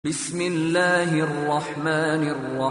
بسم الله الرحمن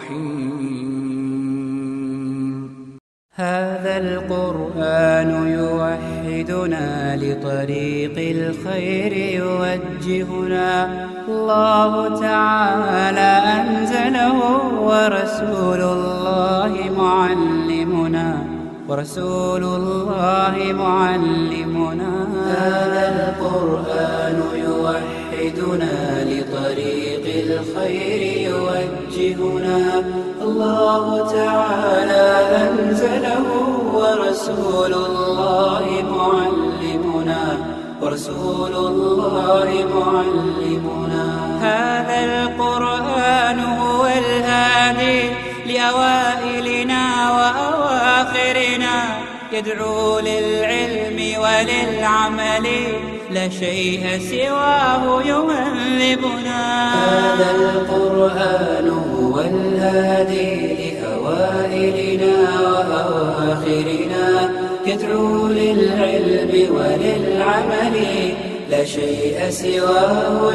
الرحيم هذا القرآن يوحدنا لطريق الخير يوجهنا الله تعالى أنزله ورسول الله معلمنا ورسول الله معلمنا هذا القرآن يوحدنا لطريق الخير يوجهنا الله تعالى أنزله ورسول الله معلمنا ورسول الله معلمنا هذا القرآن هو الهادي لأوائلنا وأواخرنا يدعو للعلم وللعمل لا شيء سواه يهذبنا هذا القرآن هو الهادي لأوائلنا وأواخرنا يدعو للعلم وللعمل لا شيء سواه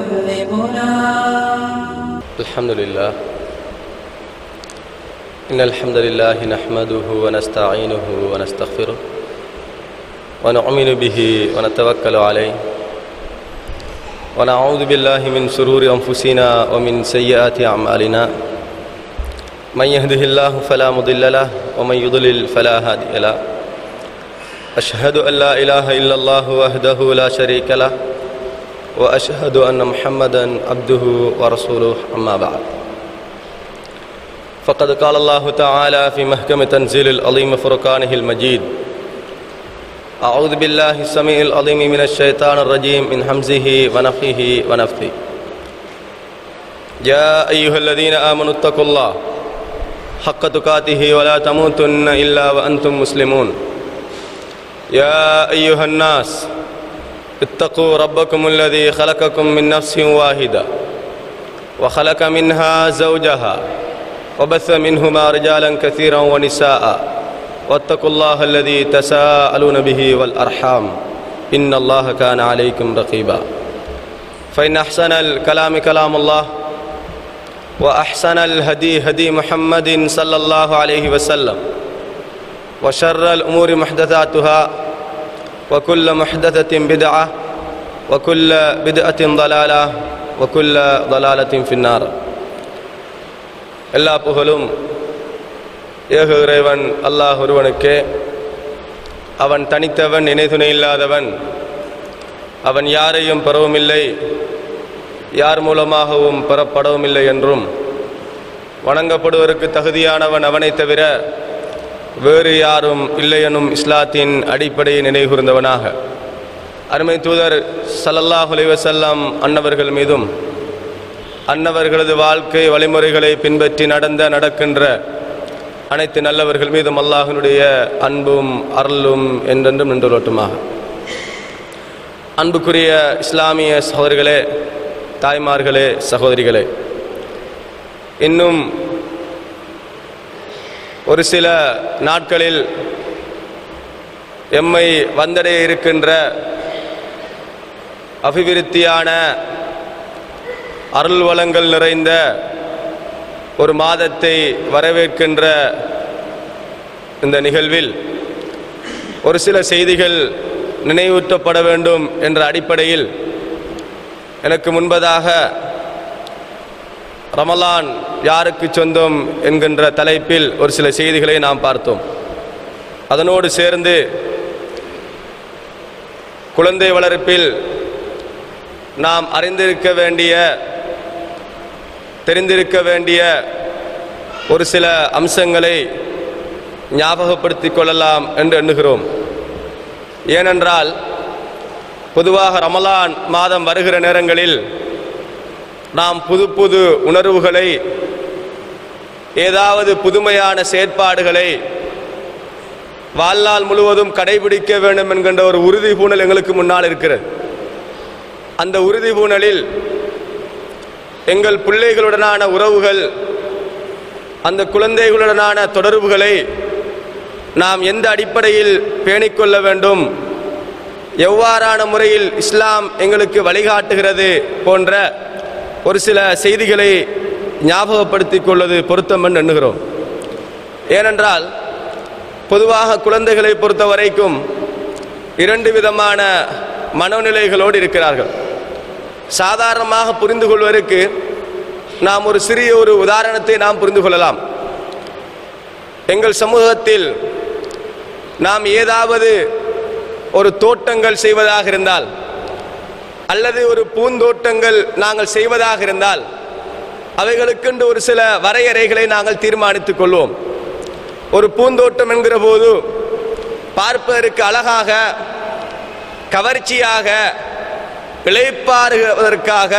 يهذبنا الحمد لله إن الحمد لله نحمده ونستعينه ونستغفره ونؤمن به ونتوكل عليه ونعوذ بالله من شرور أنفسنا ومن سيئات أعمالنا من يهده الله فلا مضل له ومن يضلل فلا هادي له أشهد أن لا إله إلا الله وحده لا شريك له وأشهد أن محمدا عبده ورسوله أما بعد فقد قال الله تعالى في محكم تنزيل العظيم فرقانه المجيد أعوذ بالله السميع العظيم من الشيطان الرجيم من حمزه ونفخه ونفثه يا أيها الذين آمنوا اتقوا الله حق تقاته ولا تموتن إلا وأنتم مسلمون يا أيها الناس اتقوا ربكم الذي خلقكم من نفس واحدة وخلق منها زوجها وبث منهما رجالا كثيرا ونساء واتقوا الله الذي تساءلون به والأرحام إن الله كان عليكم رقيبا فإن أحسن الكلام كلام الله وأحسن الهدي هدي محمد صلى الله عليه وسلم وشر الأمور محدثاتها وكل محدثة بدعة وكل بدعة ضلالة وكل ضلالة في النار எல்லா புகழும் ஏக இறைவன் அல்லாஹ் ஒருவனுக்கே அவன் தனித்தவன் இணைதுணை இல்லாதவன் அவன் யாரையும் பெறவுமில்லை யார் மூலமாகவும் பெறப்படவுமில்லை என்றும் வணங்கப்படுவதற்கு தகுதியானவன் அவனைத் தவிர வேறு யாரும் இல்லை எனும் இஸ்லாத்தின் அடிப்படையை நினைவுகூர்ந்தவனாக அருமை தூதர் சல்லல்லாஹ் வசல்லம் அன்னவர்கள் மீதும் அன்னவர்களது வாழ்க்கை வழிமுறைகளை பின்பற்றி நடந்த நடக்கின்ற அனைத்து நல்லவர்கள் மீதும் அல்லாஹனுடைய அன்பும் அருளும் என்றென்றும் நின்றுள்ளட்டுமாக அன்புக்குரிய இஸ்லாமிய சகோதரிகளே தாய்மார்களே சகோதரிகளே இன்னும் ஒரு சில நாட்களில் எம்மை வந்தடைய இருக்கின்ற அபிவிருத்தியான அருள் வளங்கள் நிறைந்த ஒரு மாதத்தை வரவேற்கின்ற இந்த நிகழ்வில் ஒரு சில செய்திகள் நினைவூற்றப்பட வேண்டும் என்ற அடிப்படையில் எனக்கு முன்பதாக ரமலான் யாருக்கு சொந்தம் என்கின்ற தலைப்பில் ஒரு சில செய்திகளை நாம் பார்த்தோம் அதனோடு சேர்ந்து குழந்தை வளர்ப்பில் நாம் அறிந்திருக்க வேண்டிய தெரிந்திருக்க வேண்டிய ஒரு சில அம்சங்களை ஞாபகப்படுத்திக் கொள்ளலாம் என்று எண்ணுகிறோம் ஏனென்றால் பொதுவாக ரமலான் மாதம் வருகிற நேரங்களில் நாம் புது புது உணர்வுகளை ஏதாவது புதுமையான செயற்பாடுகளை வாழ்நாள் முழுவதும் கடைபிடிக்க வேண்டும் என்கின்ற ஒரு உறுதி பூணல் எங்களுக்கு முன்னால் இருக்கிறது அந்த உறுதி பூணலில் எங்கள் பிள்ளைகளுடனான உறவுகள் அந்த குழந்தைகளுடனான தொடர்புகளை நாம் எந்த அடிப்படையில் பேணிக்கொள்ள வேண்டும் எவ்வாறான முறையில் இஸ்லாம் எங்களுக்கு வழிகாட்டுகிறது போன்ற ஒரு சில செய்திகளை ஞாபகப்படுத்திக் கொள்வது பொருத்தம் என்று எண்ணுகிறோம் ஏனென்றால் பொதுவாக குழந்தைகளை பொறுத்த வரைக்கும் இரண்டு விதமான மனநிலைகளோடு இருக்கிறார்கள் சாதாரணமாக புரிந்து கொள்வதற்கு நாம் ஒரு சிறிய ஒரு உதாரணத்தை நாம் புரிந்து கொள்ளலாம் எங்கள் சமூகத்தில் நாம் ஏதாவது ஒரு தோட்டங்கள் செய்வதாக இருந்தால் அல்லது ஒரு பூந்தோட்டங்கள் நாங்கள் செய்வதாக இருந்தால் அவைகளுக்கென்று ஒரு சில வரையறைகளை நாங்கள் தீர்மானித்துக் கொள்வோம் ஒரு பூந்தோட்டம் என்கிற போது பார்ப்பதற்கு அழகாக கவர்ச்சியாக இளைப்பாறுவதற்காக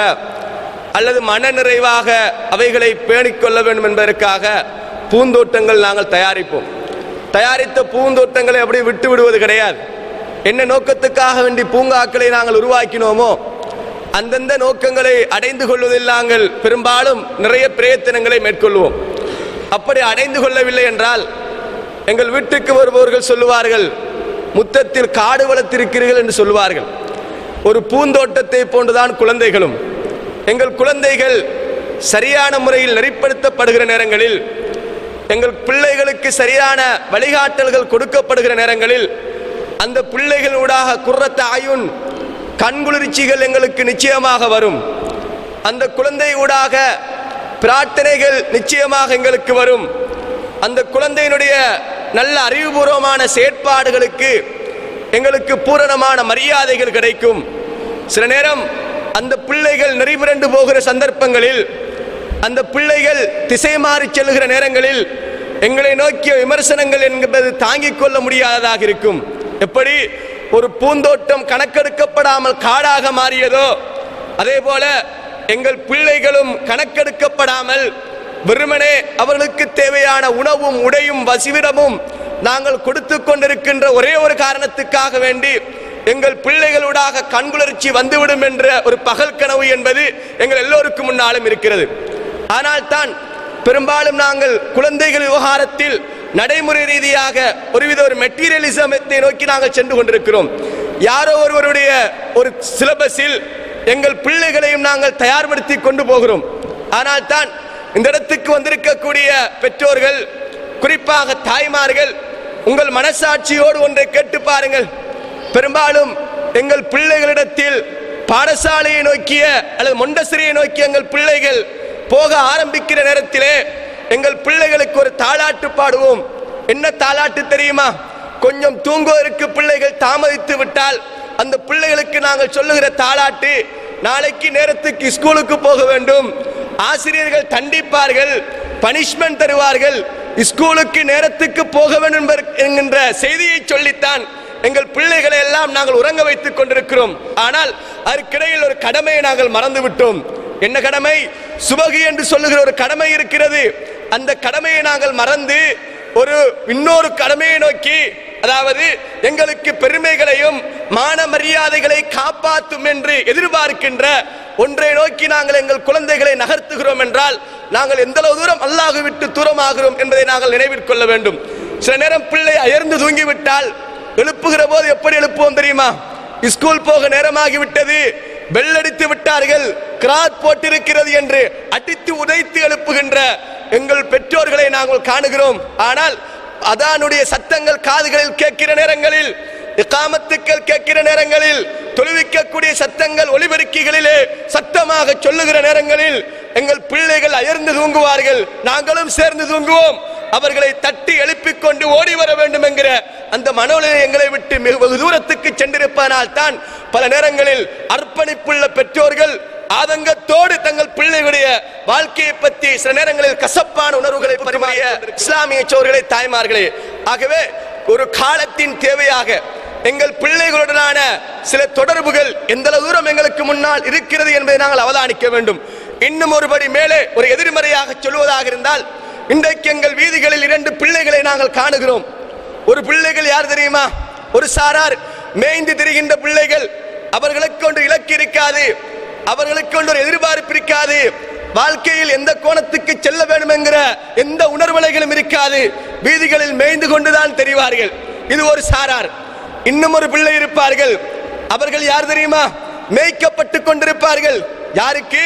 அல்லது மன நிறைவாக அவைகளை பேணிக் கொள்ள வேண்டும் என்பதற்காக பூந்தோட்டங்கள் நாங்கள் தயாரிப்போம் தயாரித்த பூந்தோட்டங்களை அப்படி விட்டு விடுவது கிடையாது என்ன நோக்கத்துக்காக வேண்டி பூங்காக்களை நாங்கள் உருவாக்கினோமோ அந்தந்த நோக்கங்களை அடைந்து கொள்வதில் நாங்கள் பெரும்பாலும் நிறைய பிரயத்தனங்களை மேற்கொள்வோம் அப்படி அடைந்து கொள்ளவில்லை என்றால் எங்கள் வீட்டுக்கு வருபவர்கள் சொல்லுவார்கள் முத்தத்தில் காடு வளர்த்திருக்கிறீர்கள் என்று சொல்லுவார்கள் ஒரு பூந்தோட்டத்தை போன்றுதான் குழந்தைகளும் எங்கள் குழந்தைகள் சரியான முறையில் நெறிப்படுத்தப்படுகிற நேரங்களில் எங்கள் பிள்ளைகளுக்கு சரியான வழிகாட்டல்கள் கொடுக்கப்படுகிற நேரங்களில் அந்த பிள்ளைகளூடாக குர்ரத்த ஆயுன் கண்குளிர்ச்சிகள் எங்களுக்கு நிச்சயமாக வரும் அந்த குழந்தை ஊடாக பிரார்த்தனைகள் நிச்சயமாக எங்களுக்கு வரும் அந்த குழந்தையினுடைய நல்ல அறிவுபூர்வமான செயற்பாடுகளுக்கு எங்களுக்கு பூரணமான மரியாதைகள் கிடைக்கும் சில நேரம் அந்த பிள்ளைகள் நெறிபிரண்டு போகிற சந்தர்ப்பங்களில் அந்த பிள்ளைகள் திசை மாறி செல்லுகிற நேரங்களில் எங்களை நோக்கிய விமர்சனங்கள் என்பது தாங்கிக் கொள்ள முடியாததாக இருக்கும் எப்படி ஒரு பூந்தோட்டம் கணக்கெடுக்கப்படாமல் காடாக மாறியதோ அதே போல எங்கள் பிள்ளைகளும் கணக்கெடுக்கப்படாமல் வெறுமனே அவர்களுக்கு தேவையான உணவும் உடையும் வசிவிடமும் நாங்கள் கொடுத்து கொண்டிருக்கின்ற ஒரே ஒரு காரணத்துக்காக வேண்டி எங்கள் பிள்ளைகளூடாக கண்குளிர்ச்சி வந்துவிடும் என்ற ஒரு பகல் கனவு என்பது எங்கள் எல்லோருக்கும் முன்னாலும் இருக்கிறது ஆனால் தான் பெரும்பாலும் நாங்கள் குழந்தைகள் விவகாரத்தில் நடைமுறை ரீதியாக ஒருவித ஒரு மெட்டீரியலிசமத்தை நோக்கி நாங்கள் சென்று கொண்டிருக்கிறோம் யாரோ ஒருவருடைய ஒரு சிலபஸில் எங்கள் பிள்ளைகளையும் நாங்கள் தயார்படுத்தி கொண்டு போகிறோம் ஆனால் தான் இந்த இடத்துக்கு வந்திருக்கக்கூடிய பெற்றோர்கள் குறிப்பாக தாய்மார்கள் உங்கள் மனசாட்சியோடு ஒன்றை கேட்டு பாருங்கள் பெரும்பாலும் எங்கள் பிள்ளைகளிடத்தில் பாடசாலையை நோக்கிய அல்லது மொண்டசிரியை நோக்கிய எங்கள் பிள்ளைகள் போக ஆரம்பிக்கிற நேரத்திலே எங்கள் பிள்ளைகளுக்கு ஒரு தாளாட்டு பாடுவோம் என்ன தாளாட்டு தெரியுமா கொஞ்சம் தூங்குவதற்கு பிள்ளைகள் தாமதித்து விட்டால் அந்த பிள்ளைகளுக்கு நாங்கள் சொல்லுகிற தாளாட்டு நாளைக்கு நேரத்துக்கு ஸ்கூலுக்கு போக வேண்டும் ஆசிரியர்கள் தண்டிப்பார்கள் பனிஷ்மெண்ட் தருவார்கள் ஸ்கூலுக்கு நேரத்துக்கு போக வேண்டும் என்பதற்கு- என்கின்ற செய்தியை சொல்லித்தான் எங்கள் பிள்ளைகளை எல்லாம் நாங்கள் உறங்க வைத்துக் கொண்டிருக்கிறோம் ஆனால் அதற்கிடையில் ஒரு கடமையை நாங்கள் மறந்து விட்டோம் என்ன கடமை சுபகு என்று சொல்லுகிற ஒரு கடமை இருக்கிறது அந்த கடமையை நாங்கள் மறந்து ஒரு இன்னொரு கடமையை நோக்கி அதாவது எங்களுக்கு பெருமைகளையும் மான மரியாதைகளை காப்பாற்றும் என்று எதிர்பார்க்கின்ற ஒன்றை நோக்கி நாங்கள் எங்கள் குழந்தைகளை நகர்த்துகிறோம் என்றால் நாங்கள் எந்த அளவு தூரம் அல்லாஹ் விட்டு தூரமாகிறோம் என்பதை நாங்கள் நினைவில் கொள்ள வேண்டும் சில நேரம் பிள்ளை அயர்ந்து தூங்கிவிட்டால் எழுப்புகிற போது எப்படி எழுப்புவோம் தெரியுமா ஸ்கூல் போக நேரமாகி விட்டது பெல்லடித்து விட்டார்கள் கிராத் போட்டிருக்கிறது என்று அடித்து உதைத்து எழுப்புகின்ற எங்கள் பெற்றோர்களை நாங்கள் காணுகிறோம் ஆனால் அதானுடைய சத்தங்கள் காதுகளில் கேட்கிற நேரங்களில் இக்காமத்துக்கள் கேட்கிற நேரங்களில் தொழுவிக்கக்கூடிய சத்தங்கள் ஒளிபெருக்கிகளிலே சத்தமாக சொல்லுகிற நேரங்களில் எங்கள் பிள்ளைகள் அயர்ந்து தூங்குவார்கள் நாங்களும் சேர்ந்து தூங்குவோம் அவர்களை தட்டி எழுப்பிக் கொண்டு ஓடி வர வேண்டும் என்கிற அந்த மனோநிலை எங்களை விட்டு மிக வெகு தூரத்துக்கு சென்றிருப்பதனால் தான் பல நேரங்களில் அர்ப்பணிப்புள்ள பெற்றோர்கள் ஆதங்கத்தோடு தங்கள் பிள்ளைகளுடைய வாழ்க்கையை பற்றி சில நேரங்களில் கசப்பான உணர்வுகளை பரிமாறிய இஸ்லாமிய சோர்களே தாய்மார்களே ஆகவே ஒரு காலத்தின் தேவையாக எங்கள் பிள்ளைகளுடனான சில தொடர்புகள் எந்த அளவு தூரம் எங்களுக்கு முன்னால் இருக்கிறது என்பதை நாங்கள் அவதானிக்க வேண்டும் இன்னும் ஒருபடி மேலே ஒரு எதிர்மறையாக சொல்வதாக இருந்தால் இன்றைக்கு எங்கள் வீதிகளில் இரண்டு பிள்ளைகளை நாங்கள் காணுகிறோம் ஒரு பிள்ளைகள் யார் தெரியுமா ஒரு சாரார் மேய்ந்து திரிகின்ற பிள்ளைகள் அவர்களுக்கு ஒன்று இலக்கு இருக்காது அவர்களுக்கு ஒன்று ஒரு எதிர்பார்ப்பு இருக்காது வாழ்க்கையில் எந்த கோணத்துக்கு செல்ல வேண்டும் என்கிற எந்த உணர்வலைகளும் இருக்காது வீதிகளில் மேய்ந்து கொண்டுதான் தெரிவார்கள் இது ஒரு சாரார் இன்னும் ஒரு பிள்ளை இருப்பார்கள் அவர்கள் யார் தெரியுமா மேய்க்கப்பட்டு கொண்டிருப்பார்கள் யாருக்கு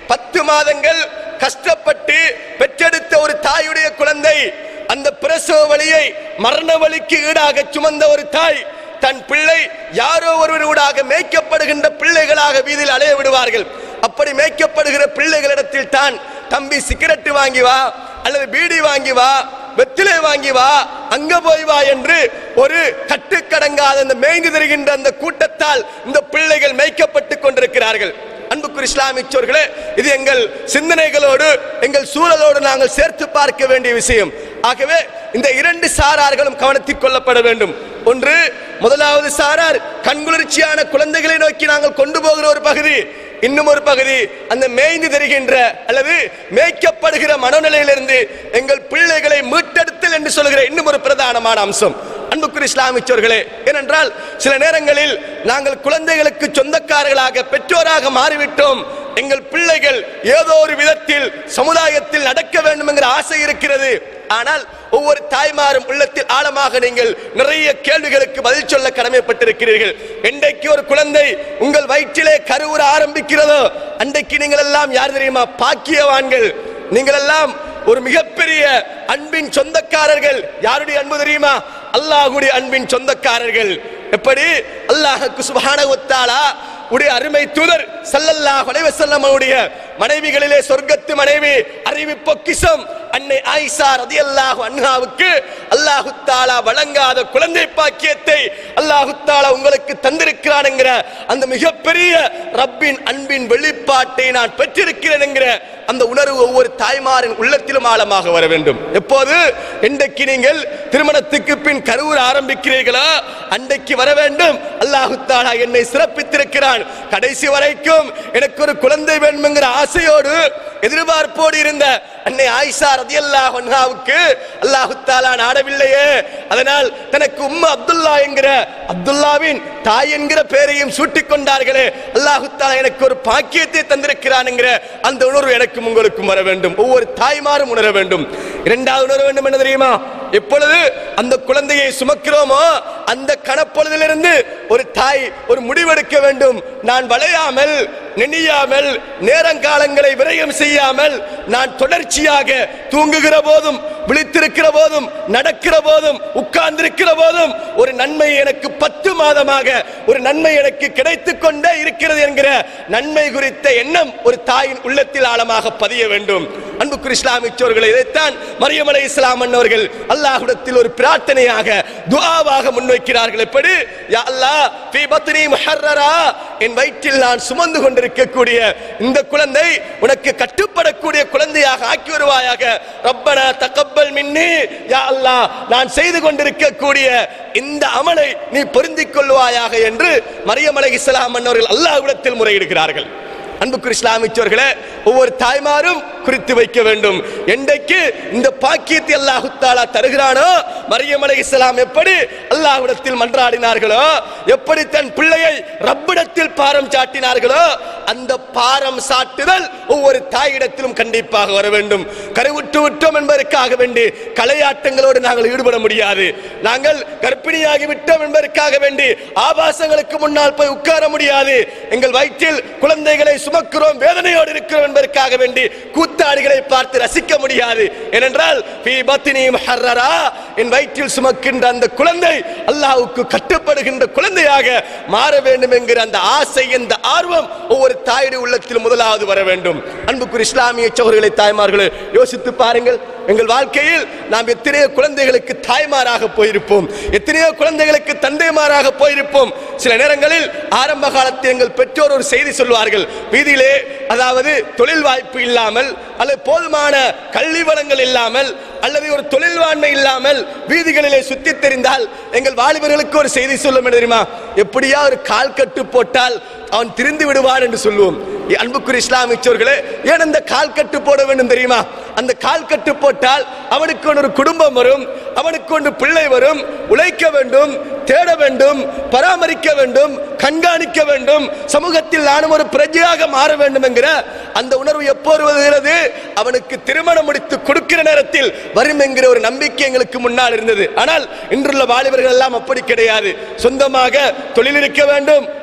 பத்து மாதங்கள் கஷ்டப்பட்டு பெற்றெடுத்த ஒரு தாயுடைய குழந்தை அந்த பிரசவ வழியை மரண வலிக்கு ஈடாக சுமந்த ஒரு தாய் தன் பிள்ளை யாரோ ஒருவரூடாக மேய்க்கப்படுகின்ற பிள்ளைகளாக வீதியில் அலைய விடுவார்கள் அப்படி மேய்க்கப்படுகிற பிள்ளைகளிடத்தில் தான் தம்பி சிகரெட் வாங்கி வா அல்லது பீடி வாங்கி வா வெத்திலை வாங்கி வா அங்க போய் வா என்று ஒரு கட்டுக்கடங்காத அந்த மேய்ந்து தருகின்ற அந்த கூட்டத்தால் இந்த பிள்ளைகள் மேய்க்கப்பட்டுக் கொண்டிருக்கிறார்கள் அன்புக்குரிய இஸ்லாமிச்சோர்களே இது எங்கள் சிந்தனைகளோடு எங்கள் சூழலோடு நாங்கள் சேர்த்து பார்க்க வேண்டிய விஷயம் ஆகவே இந்த இரண்டு சாரார்களும் கவனத்தில் கொள்ளப்பட வேண்டும் ஒன்று முதலாவது சாரார் கண்குளிர்ச்சியான குழந்தைகளை நோக்கி நாங்கள் கொண்டு போகிற ஒரு பகுதி இன்னும் ஒரு பகுதி அந்த மேய்ந்து தருகின்ற அல்லது மேய்க்கப்படுகிற மனநிலையிலிருந்து எங்கள் பிள்ளைகளை மீட்டெடுத்தல் என்று சொல்கிற இன்னும் ஒரு பிரதானமான அம்சம் அன்புக்குரிய இஸ்லாமிச்சோர்களே ஏனென்றால் சில நேரங்களில் நாங்கள் குழந்தைகளுக்கு சொந்தக்காரர்களாக பெற்றோராக மாறிவிட்டோம் எங்கள் பிள்ளைகள் ஏதோ ஒரு விதத்தில் சமுதாயத்தில் நடக்க வேண்டும் என்கிற ஆசை இருக்கிறது ஆனால் ஒவ்வொரு தாய்மாரும் உள்ளத்தில் ஆழமாக நீங்கள் நிறைய கேள்விகளுக்கு பதில் சொல்ல கடமைப்பட்டிருக்கிறீர்கள் என்றைக்கு ஒரு குழந்தை உங்கள் வயிற்றிலே கருவுற ஆரம்பிக்கிறதோ அன்றைக்கு நீங்கள் எல்லாம் யார் தெரியுமா பாக்கியவான்கள் நீங்கள் எல்லாம் ஒரு மிகப்பெரிய அன்பின் சொந்தக்காரர்கள் யாருடைய அன்பு தெரியுமா அல்லாஹுடைய அன்பின் சொந்தக்காரர்கள் எப்படி அல்லாஹுக்கு சுபஹானஹு வ தஆலா உடைய அருமை தூதர் சல்லல்லாஹு அலைஹி வஸல்லம் அவருடைய மனைவிகளிலே சொர்க்கத்து மனைவி அறிவு பொக்கிஷம் அன்னை ஆயிஷா ரதியல்லாஹு அன்ஹாவுக்கு அல்லாஹு தாலா வழங்காத குழந்தை பாக்கியத்தை அல்லாஹு தாலா உங்களுக்கு தந்திருக்கிறான் என்கிற அந்த மிகப்பெரிய ரப்பின் அன்பின் வெளிப்பாட்டை நான் பெற்றிருக்கிறேன் என்கிற அந்த உணர்வு ஒவ்வொரு தாய்மாரின் உள்ளத்திலும் ஆழமாக வர வேண்டும் எப்போது இன்றைக்கு நீங்கள் திருமணத்துக்கு பின் கருவுற ஆரம்பிக்கிறீர்களோ அன்றைக்கு வர வேண்டும் அல்லாஹு தாலா என்னை சிறப்பித்திருக்கிறான் கடைசி வரைக்கும் எனக்கு ஒரு குழந்தை வேண்டும் என்கிற ஆசையோடு எதிர்பார்ப்போடு இருந்த அன்னை ஆயிஷா ரதியல்லாஹு அன்ஹாவுக்கு அல்லாஹு தாலா நாடவில்லையே அதனால் தனக்கு உம்ம அப்துல்லா என்கிற அப்துல்லாவின் தாய் என்கிற பெயரையும் சூட்டிக் கொண்டார்களே அல்லாஹு தாலா எனக்கு ஒரு பாக்கியத்தை தந்திருக்கிறான் என்கிற அந்த உணர்வு எனக்கும் உங்களுக்கும் வர வேண்டும் ஒவ்வொரு தாய்மாரும் உணர வேண்டும் இரண்டாவது உணர வேண்டும் என்ன தெரியுமா எப்பொழுது அந்த குழந்தையை சுமக்கிறோமோ அந்த கணப்பொழுதிலிருந்து ஒரு தாய் ஒரு முடிவெடுக்க வேண்டும் நான் வளையாமல் நெனியாமல் நேரங்காலங்களை விரயம் செய்யாமல் நான் தொடர்ச்சியாக தூங்குகிற போதும் விழித்திருக்கிற போதும் நடக்கிற போதும் உட்கார்ந்திருக்கிற போதும் ஒரு நன்மை எனக்கு பத்து மாதமாக ஒரு நன்மை எனக்கு கிடைத்துக் கொண்டே இருக்கிறது என்கிற நன்மை குறித்த எண்ணம் ஒரு தாயின் உள்ளத்தில் ஆழமாக பதிய வேண்டும் அன்புக்குரிய இஸ்லாமிச்சோர்கள் இதைத்தான் மரியம் அலை இஸ்லாம் அவர்கள் அல்லாஹ்விடத்தில் ஒரு பிரார்த்தனையாக துஆவாக முன்வைக்கிறார்கள் எப்படி யா அல்லாஹ் ஃபீ பத்னி முஹர்ரரா என் வயிற்றில் நான் சுமந்து கொண்டிருக்கக்கூடிய இந்த குழந்தை உனக்கு கட்டுப்படக்கூடிய குழந்தையாக ஆக்கி வருவாயாக ரப்பனா தகப்பல் மின்னி யா அல்லாஹ் நான் செய்து கொண்டிருக்கக்கூடிய இந்த அமலை நீ பொருந்திக் கொள்வாயாக என்று மரியம் அலை இஸ்லாம் அவர்கள் அல்லாஹ்விடத்தில் முறையிடுகிறார்கள் அன்புக்குரிய இஸ்லாமிச்சோர்களே ஒவ்வொரு தாய்மாரும் குறித்து வைக்க வேண்டும் என்றைக்கு இந்த பாக்கியத்தை அல்லாஹு தாலா தருகிறானோ மரியம் அலை இஸ்லாம் எப்படி அல்லாஹ்விடத்தில் மன்றாடினார்களோ எப்படி தன் பிள்ளையை ரப்பிடத்தில் பாரம் சாட்டினார்களோ அந்த பாரம் சாட்டுதல் ஒவ்வொரு தாயிடத்திலும் கண்டிப்பாக வர வேண்டும் கருவுற்று விட்டோம் என்பதற்காக வேண்டி கலையாட்டங்களோடு நாங்கள் ஈடுபட முடியாது நாங்கள் கர்ப்பிணியாகி விட்டோம் என்பதற்காக வேண்டி ஆபாசங்களுக்கு முன்னால் போய் உட்கார முடியாது எங்கள் வயிற்றில் குழந்தைகளை சுமக்கிறோம் வேதனையோடு இருக்கிறோம் என்பதற்காக வேண்டி கூத்தாடிகளை பார்த்து ரசிக்க முடியாது ஏனென்றால் ஃபீ பத்னி முஹர்ரரா என் வயிற்றில் சுமக்கின்ற அந்த குழந்தை அல்லாஹ்வுக்கு கட்டுப்படுகின்ற குழந்தையாக மாற வேண்டும் என்கிற அந்த ஆசை அந்த ஆர்வம் ஒவ்வொரு தாயுடைய உள்ளத்தில் முதலாவது வர வேண்டும் அன்புக்குரிய இஸ்லாமிய சோழர்களை தாய்மார்களே யோசித்து பாருங்கள் எங்கள் வாழ்க்கையில் நாம் எத்தனையோ குழந்தைகளுக்கு தாய்மாராக போயிருப்போம் எத்தனையோ குழந்தைகளுக்கு தந்தைமாராக போயிருப்போம் சில நேரங்களில் ஆரம்ப காலத்தில் எங்கள் பெற்றோர் ஒரு செய்தி சொல்வார்கள் வீதியிலே அதாவது தொழில் வாய்ப்பு இல்லாமல் அல்லது போதுமான கல்வி வளங்கள் இல்லாமல் அல்லது ஒரு தொழில்வாண்மை இல்லாமல் வீதிகளிலே சுத்தி தெரிந்தால் எங்கள் வாலிபர்களுக்கு ஒரு செய்தி சொல்லும் என்ன தெரியுமா எப்படியா ஒரு கால் கட்டு போட்டால் அவன் திரிந்து விடுவான் என்று சொல்லுவோம் அன்புக்குரிய இஸ்லாமிச்சோர்களே ஏன் அந்த கால் கட்டு போட வேண்டும் தெரியுமா அந்த கால் கட்டு போட்டால் அவனுக்கு ஒரு குடும்பம் வரும் அவனுக்கு ஒன்று பிள்ளை வரும் உழைக்க வேண்டும் தேட வேண்டும் பராமரிக்க வேண்டும் கண்காணிக்க வேண்டும் சமூகத்தில் நானும் ஒரு பிரஜையாக மாற வேண்டும் என்கிற அந்த உணர்வு எப்போது வருகிறது அவனுக்கு திருமணம் முடித்து கொடுக்கிற நேரத்தில் வரும் என்கிற ஒரு நம்பிக்கை எங்களுக்கு முன்னால் இருந்தது ஆனால் இன்றுள்ள வாலிபர்கள் எல்லாம் அப்படி கிடையாது சொந்தமாக தொழில் இருக்க வேண்டும்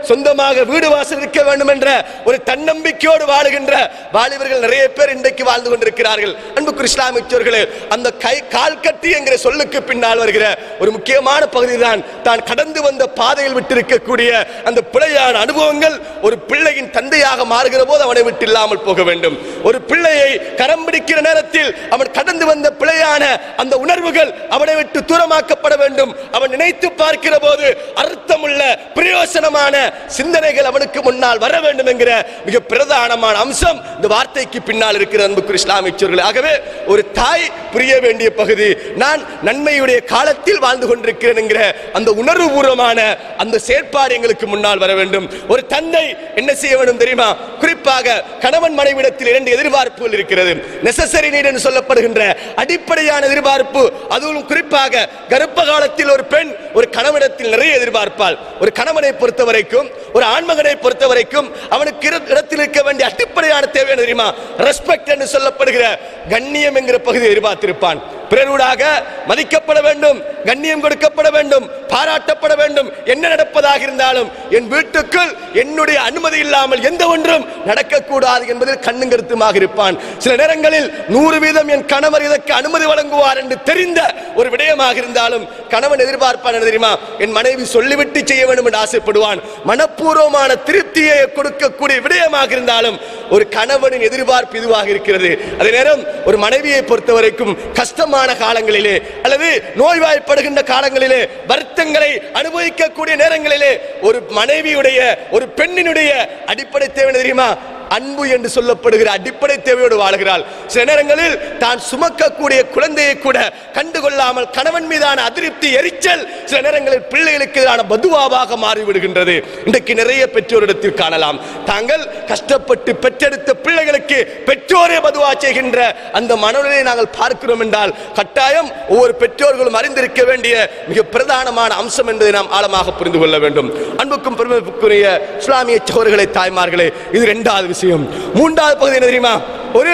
சொந்தமாக வீடு வாசல் இருக்க வேண்டும் என்ற ஒரு தன்னம்பிக்கையோடு வாழுகின்ற வாலிபர்கள் நிறைய பேர் இன்றைக்கு வாழ்ந்து கொண்டிருக்கிறார்கள் அன்புக்கு இஸ்லாமிச்சோர்களே அந்த கை கால் கட்டி என்கிற சொல்லுக்கு பின்னால் வருகிற ஒரு முக்கியமான பகுதி தான் தான் கடந்து வந்த பாதையில் விட்டிருக்கக்கூடிய அந்த பிழையான அனுபவங்கள் ஒரு பிள்ளையின் தந்தையாக மாறுகிற போது அவனை விட்டு இல்லாமல் போக வேண்டும் ஒரு பிள்ளையை கரம் பிடிக்கிற நேரத்தில் அவன் கடந்து வந்த பிழையான அந்த உணர்வுகள் அவனை விட்டு தூரமாக்கப்பட வேண்டும் அவன் நினைத்து பார்க்கிற போது அர்த்தமுள்ள பிரயோசனமான சிந்தனைகள் அவனுக்கு முன்னால் வர வேண்டும் என்கிற மிக பிரதானமான அம்சம் இந்த வார்த்தைக்கு பின்னால் இருக்கிற அன்புக்கு இஸ்லாமியர்கள் ஆகவே ஒரு தாய் புரிய வேண்டிய பகுதி நான் நன்மையுடைய காலத்தில் வாழ்ந்து கொண்டிருக்கிறேன் என்கிற அந்த உணர்வுபூர்வமான அந்த செயற்பாடு எங்களுக்கு முன்னால் வர வேண்டும் ஒரு தந்தை என்ன செய்ய வேண்டும் தெரியுமா குறிப்பாக கணவன் மனைவிடத்தில் இரண்டு எதிர்பார்ப்புகள் இருக்கிறது நெசசரி நீட் என்று சொல்லப்படுகின்ற அடிப்படையான எதிர்பார்ப்பு அதுவும் குறிப்பாக கர்ப்ப காலத்தில் ஒரு பெண் ஒரு கணவனிடத்தில் நிறைய எதிர்பார்ப்பாள் ஒரு கணவனை பொறுத்த வரைக்கும் ஒரு ஆண்மகனை பொறுத்த வரைக்கும் அவனுக்கு இரு- இடத்தில் இருக்க வேண்டிய அடிப்படையான தேவை என்ன தெரியுமா ரெஸ்பெக்ட் என்று சொல்லப்படுகிற கண்ணியம் என்கிற பகுதியை எதிர்பார்த்திருப்பான் பிறரூடாக மதிக்கப்பட வேண்டும் கண்ணியம் கொடுக்கப்பட வேண்டும் பாராட்டப்பட வேண்டும் என்ன நடப்பதாக இருந்தாலும் என் வீட்டுக்குள் என்னுடைய அனுமதி இல்லாமல் எந்த ஒன்றும் நடக்கக்கூடாது என்பதில் கண்ணும் கருத்துமாக இருப்பான் சில நேரங்களில் நூறு வீதம் என் கணவர் இதற்கு அனுமதி வழங்குவார் என்று தெரிந்த ஒரு விடயமாக இருந்தாலும் கணவன் எதிர்பார்ப்பான் என்ன தெரியுமா என் மனைவி சொல்லிவிட்டு செய்ய வேண்டும் என்று ஆசைப்படுவான் மனப்பூர்வமான திருப்தியை கொடுக்கக்கூடிய விடயமாக இருந்தாலும் ஒரு கணவனின் எதிர்பார்ப்பு இதுவாக இருக்கிறது அதே நேரம் ஒரு மனைவியை பொறுத்த வரைக்கும் கஷ்டமான காலங்களிலே அல்லது நோய்வாய்ப்படுகின்ற காலங்களிலே வருத்தங்களை அனுபவிக்கக்கூடிய நேரங்களிலே ஒரு மனைவியுடைய ஒரு பெண்ணினுடைய அடிப்படை தேவை என்ன தெரியுமா அன்பு என்று சொல்லப்படுகிற அடிப்படை தேவையோடு வாழ்கிறாள் சில நேரங்களில் தான் சுமக்கக்கூடிய குழந்தையை கூட கண்டுகொள்ளாமல் கணவன் மீதான அதிருப்தி எரிச்சல் சில நேரங்களில் பிள்ளைகளுக்கு எதிரான பதுவாவாக மாறிவிடுகின்றது இன்றைக்கு நிறைய பெற்றோரிடத்தில் காணலாம் தாங்கள் கஷ்டப்பட்டு பெற்றெடுத்த பிள்ளைகளுக்கு பெற்றோரே பதுவா செய்கின்ற அந்த மனநிலையை நாங்கள் பார்க்கிறோம் என்றால் கட்டாயம் ஒவ்வொரு பெற்றோர்களும் அறிந்திருக்க வேண்டிய மிக பிரதானமான அம்சம் என்பதை நாம் ஆழமாக புரிந்து கொள்ள வேண்டும் அன்புக்கும் பெருமைக்குரிய இஸ்லாமிய சகோதரர்களே தாய்மார்களே இது இரண்டாவது விஷயம் மூன்றாவது பகுதி என்ன தெரியுமா ஒரு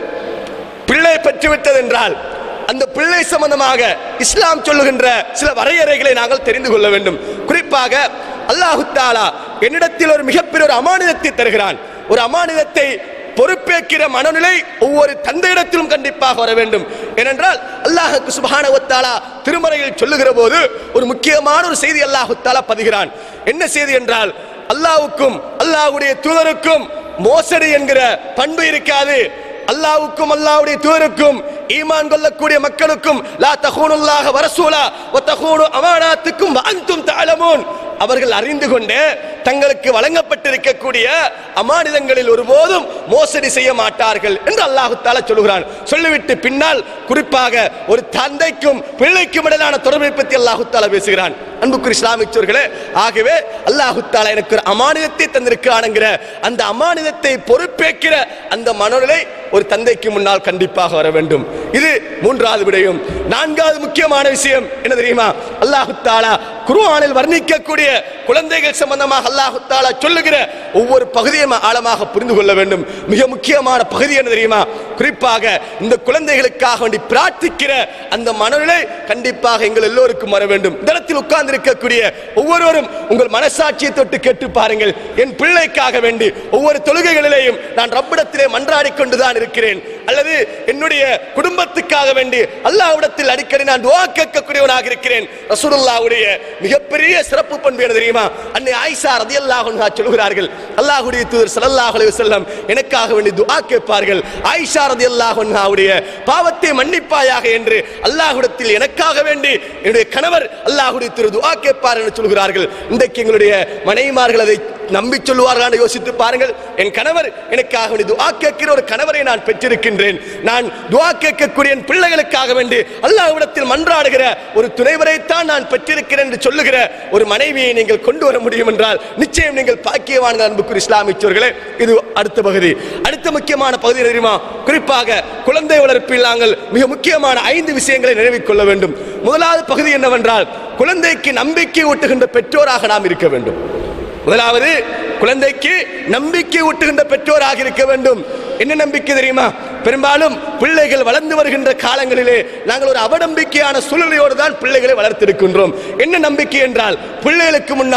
பிள்ளை பெற்றுவிட்டது என்றால் அந்த பிள்ளை சம்பந்தமாக இஸ்லாம் சொல்லுகின்ற சில வரையறைகளை நாங்கள் தெரிந்து கொள்ள வேண்டும் குறிப்பாக அல்லாஹு தாலா என்னிடத்தில் ஒரு மிகப்பெரிய ஒரு அமானிதத்தை தருகிறான் ஒரு அமானிதத்தை பொறுப்பேற்கிற மனநிலை ஒவ்வொரு தந்தையிடத்திலும் கண்டிப்பாக வர வேண்டும் ஏனென்றால் அல்லாஹுக்கு சுபஹான வத்தாலா திருமறையில் சொல்லுகிற போது ஒரு முக்கியமான ஒரு செய்தி அல்லாஹு தாலா பதிகிறான் என்ன செய்தி என்றால் அல்லாஹ்வுக்கும் அல்லாஹ்வுடைய தூதருக்கும் மோசடி என்கிற பண்பு இருக்காது அல்லாஹ்வுக்கும் அல்லாஹ்வுடைய தூதருக்கும் ஈமான் கொள்ளக்கூடிய மக்களுக்கும் லா தகூனுல்லாஹ வரசூலா வ தகூனு அமானாத்துக்கும் வ அன்தும் தஅலமூன் அவர்கள் அறிந்து கொண்டு தங்களுக்கு வழங்கப்பட்டிருக்கக்கூடிய அமானிதங்களில் ஒருபோதும் மோசடி செய்ய மாட்டார்கள் என்று அல்லாஹு தாலா சொல்லுகிறான் சொல்லிவிட்டு பின்னால் குறிப்பாக ஒரு தந்தைக்கும் பிள்ளைக்கும் இடையிலான தொடர்பை பற்றி அல்லாஹு தாலா பேசுகிறான் அன்புக்குரிய இஸ்லாமிச்சோர்களே ஆகவே அல்லாஹு தாலா எனக்கு ஒரு அமானிதத்தை தந்திருக்கிறான்ங்கிற அந்த அமானிதத்தை பொறுப்பேற்கிற அந்த மனநிலை ஒரு தந்தைக்கு முன்னால் கண்டிப்பாக வர வேண்டும் இது மூன்றாவது விடயம் நான்காவது முக்கியமான விஷயம் என்ன தெரியுமா அல்லாஹு தாலா குர்ஆனில் வர்ணிக்கக்கூடிய குழந்தைகள் சம்பந்தமாக அல்லாஹு தாலா சொல்லுகிற ஒவ்வொரு பகுதியும் ஆழமாக புரிந்து கொள்ள வேண்டும் மிக முக்கியமான பகுதி என்ன தெரியுமா குறிப்பாக இந்த குழந்தைகளுக்காக வேண்டி பிரார்த்திக்கிற அந்த மனநிலை கண்டிப்பாக எங்கள் எல்லோருக்கும் வர வேண்டும் இந்த இடத்தில் உட்கார்ந்து இருக்கக்கூடிய ஒவ்வொருவரும் உங்கள் மனசாட்சியை தொட்டு கேட்டு பாருங்கள் என் பிள்ளைக்காக வேண்டி ஒவ்வொரு தொழுகைகளிலேயும் நான் ரப்பிடத்திலே மன்றாடி கொண்டுதான் இருக்கிறேன் அல்லது என்னுடைய குடும்பத்துக்காக வேண்டி அல்லாஹ்விடத்தில் அடிக்கடி நான் துஆ கேட்கக்கூடியவனாக இருக்கிறேன் ரசூலுல்லாஹ்வுடைய மிகப்பெரிய சிறப்பு பண்பு என்ன தெரியுமா அன்னை ஆயிஷா ரதியல்லாஹு அன்ஹா சொல்கிறார்கள் அல்லாஹ்வுடைய தூதர் ஸல்லல்லாஹு அலைஹி வஸல்லம் எனக்காக வேண்டி துஆ கேட்பார்கள் ஆயிஷா ரதியல்லாஹு அன்ஹாவுடைய பாவத்தை மன்னிப்பாயாக என்று அல்லாஹ்விடத்தில் எனக்காக வேண்டி என்னுடைய கணவர் அல்லாஹ்வுடைய தூதர் துஆ கேட்பார் என்று சொல்கிறார்கள் இன்றைக்கு எங்களுடைய மனைவிமார்கள் அதை நம்பி சொல்லுவார்களான்னு யோசித்து பாருங்கள் என் கணவர் எனக்காக வேண்டி துஆ கேட்கிற ஒரு கணவரை நான் பெற்றிருக்கின்றேன் நான் துஆ கேட்கக்கூடிய என் பிள்ளைகளுக்காக வேண்டி அல்லாஹ்விடத்தில் மன்றாடுகிற ஒரு துணைவரைத்தான் நான் பெற்றிருக்கிறேன் என்று சொல்லுகிற ஒரு மனைவியை நீங்கள் கொண்டு வர முடியும் என்றால் நிச்சயம் நீங்கள் பாக்கியவான்கள் அன்புக்குரிய இஸ்லாமிச்சோர்களே இது அடுத்த பகுதி அடுத்த முக்கியமான பகுதி என்ன தெரியுமா குறிப்பாக குழந்தை வளர்ப்பில் நாங்கள் மிக முக்கியமான ஐந்து விஷயங்களை நினைவில் கொள்ள வேண்டும் முதலாவது பகுதி என்னவென்றால் குழந்தைக்கு நம்பிக்கை ஊட்டுகின்ற பெற்றோராக நாம் இருக்க வேண்டும் முதலாவது குழந்தைக்கு நம்பிக்கை ஊட்டுகின்ற பெற்றோராக இருக்க வேண்டும் என்ன நம்பிக்கை தெரியுமா பெரும்பாலும் பிள்ளைகள் வளர்ந்து வருகின்ற காலங்களிலே நாங்கள் ஒரு அவநம்பிக்கையான சூழ்நிலையோடு தான் பிள்ளைகளை வளர்த்திருக்கின்றோம் என்ன நம்பிக்கை என்றால் பிள்ளைகளுக்கு முன்னால்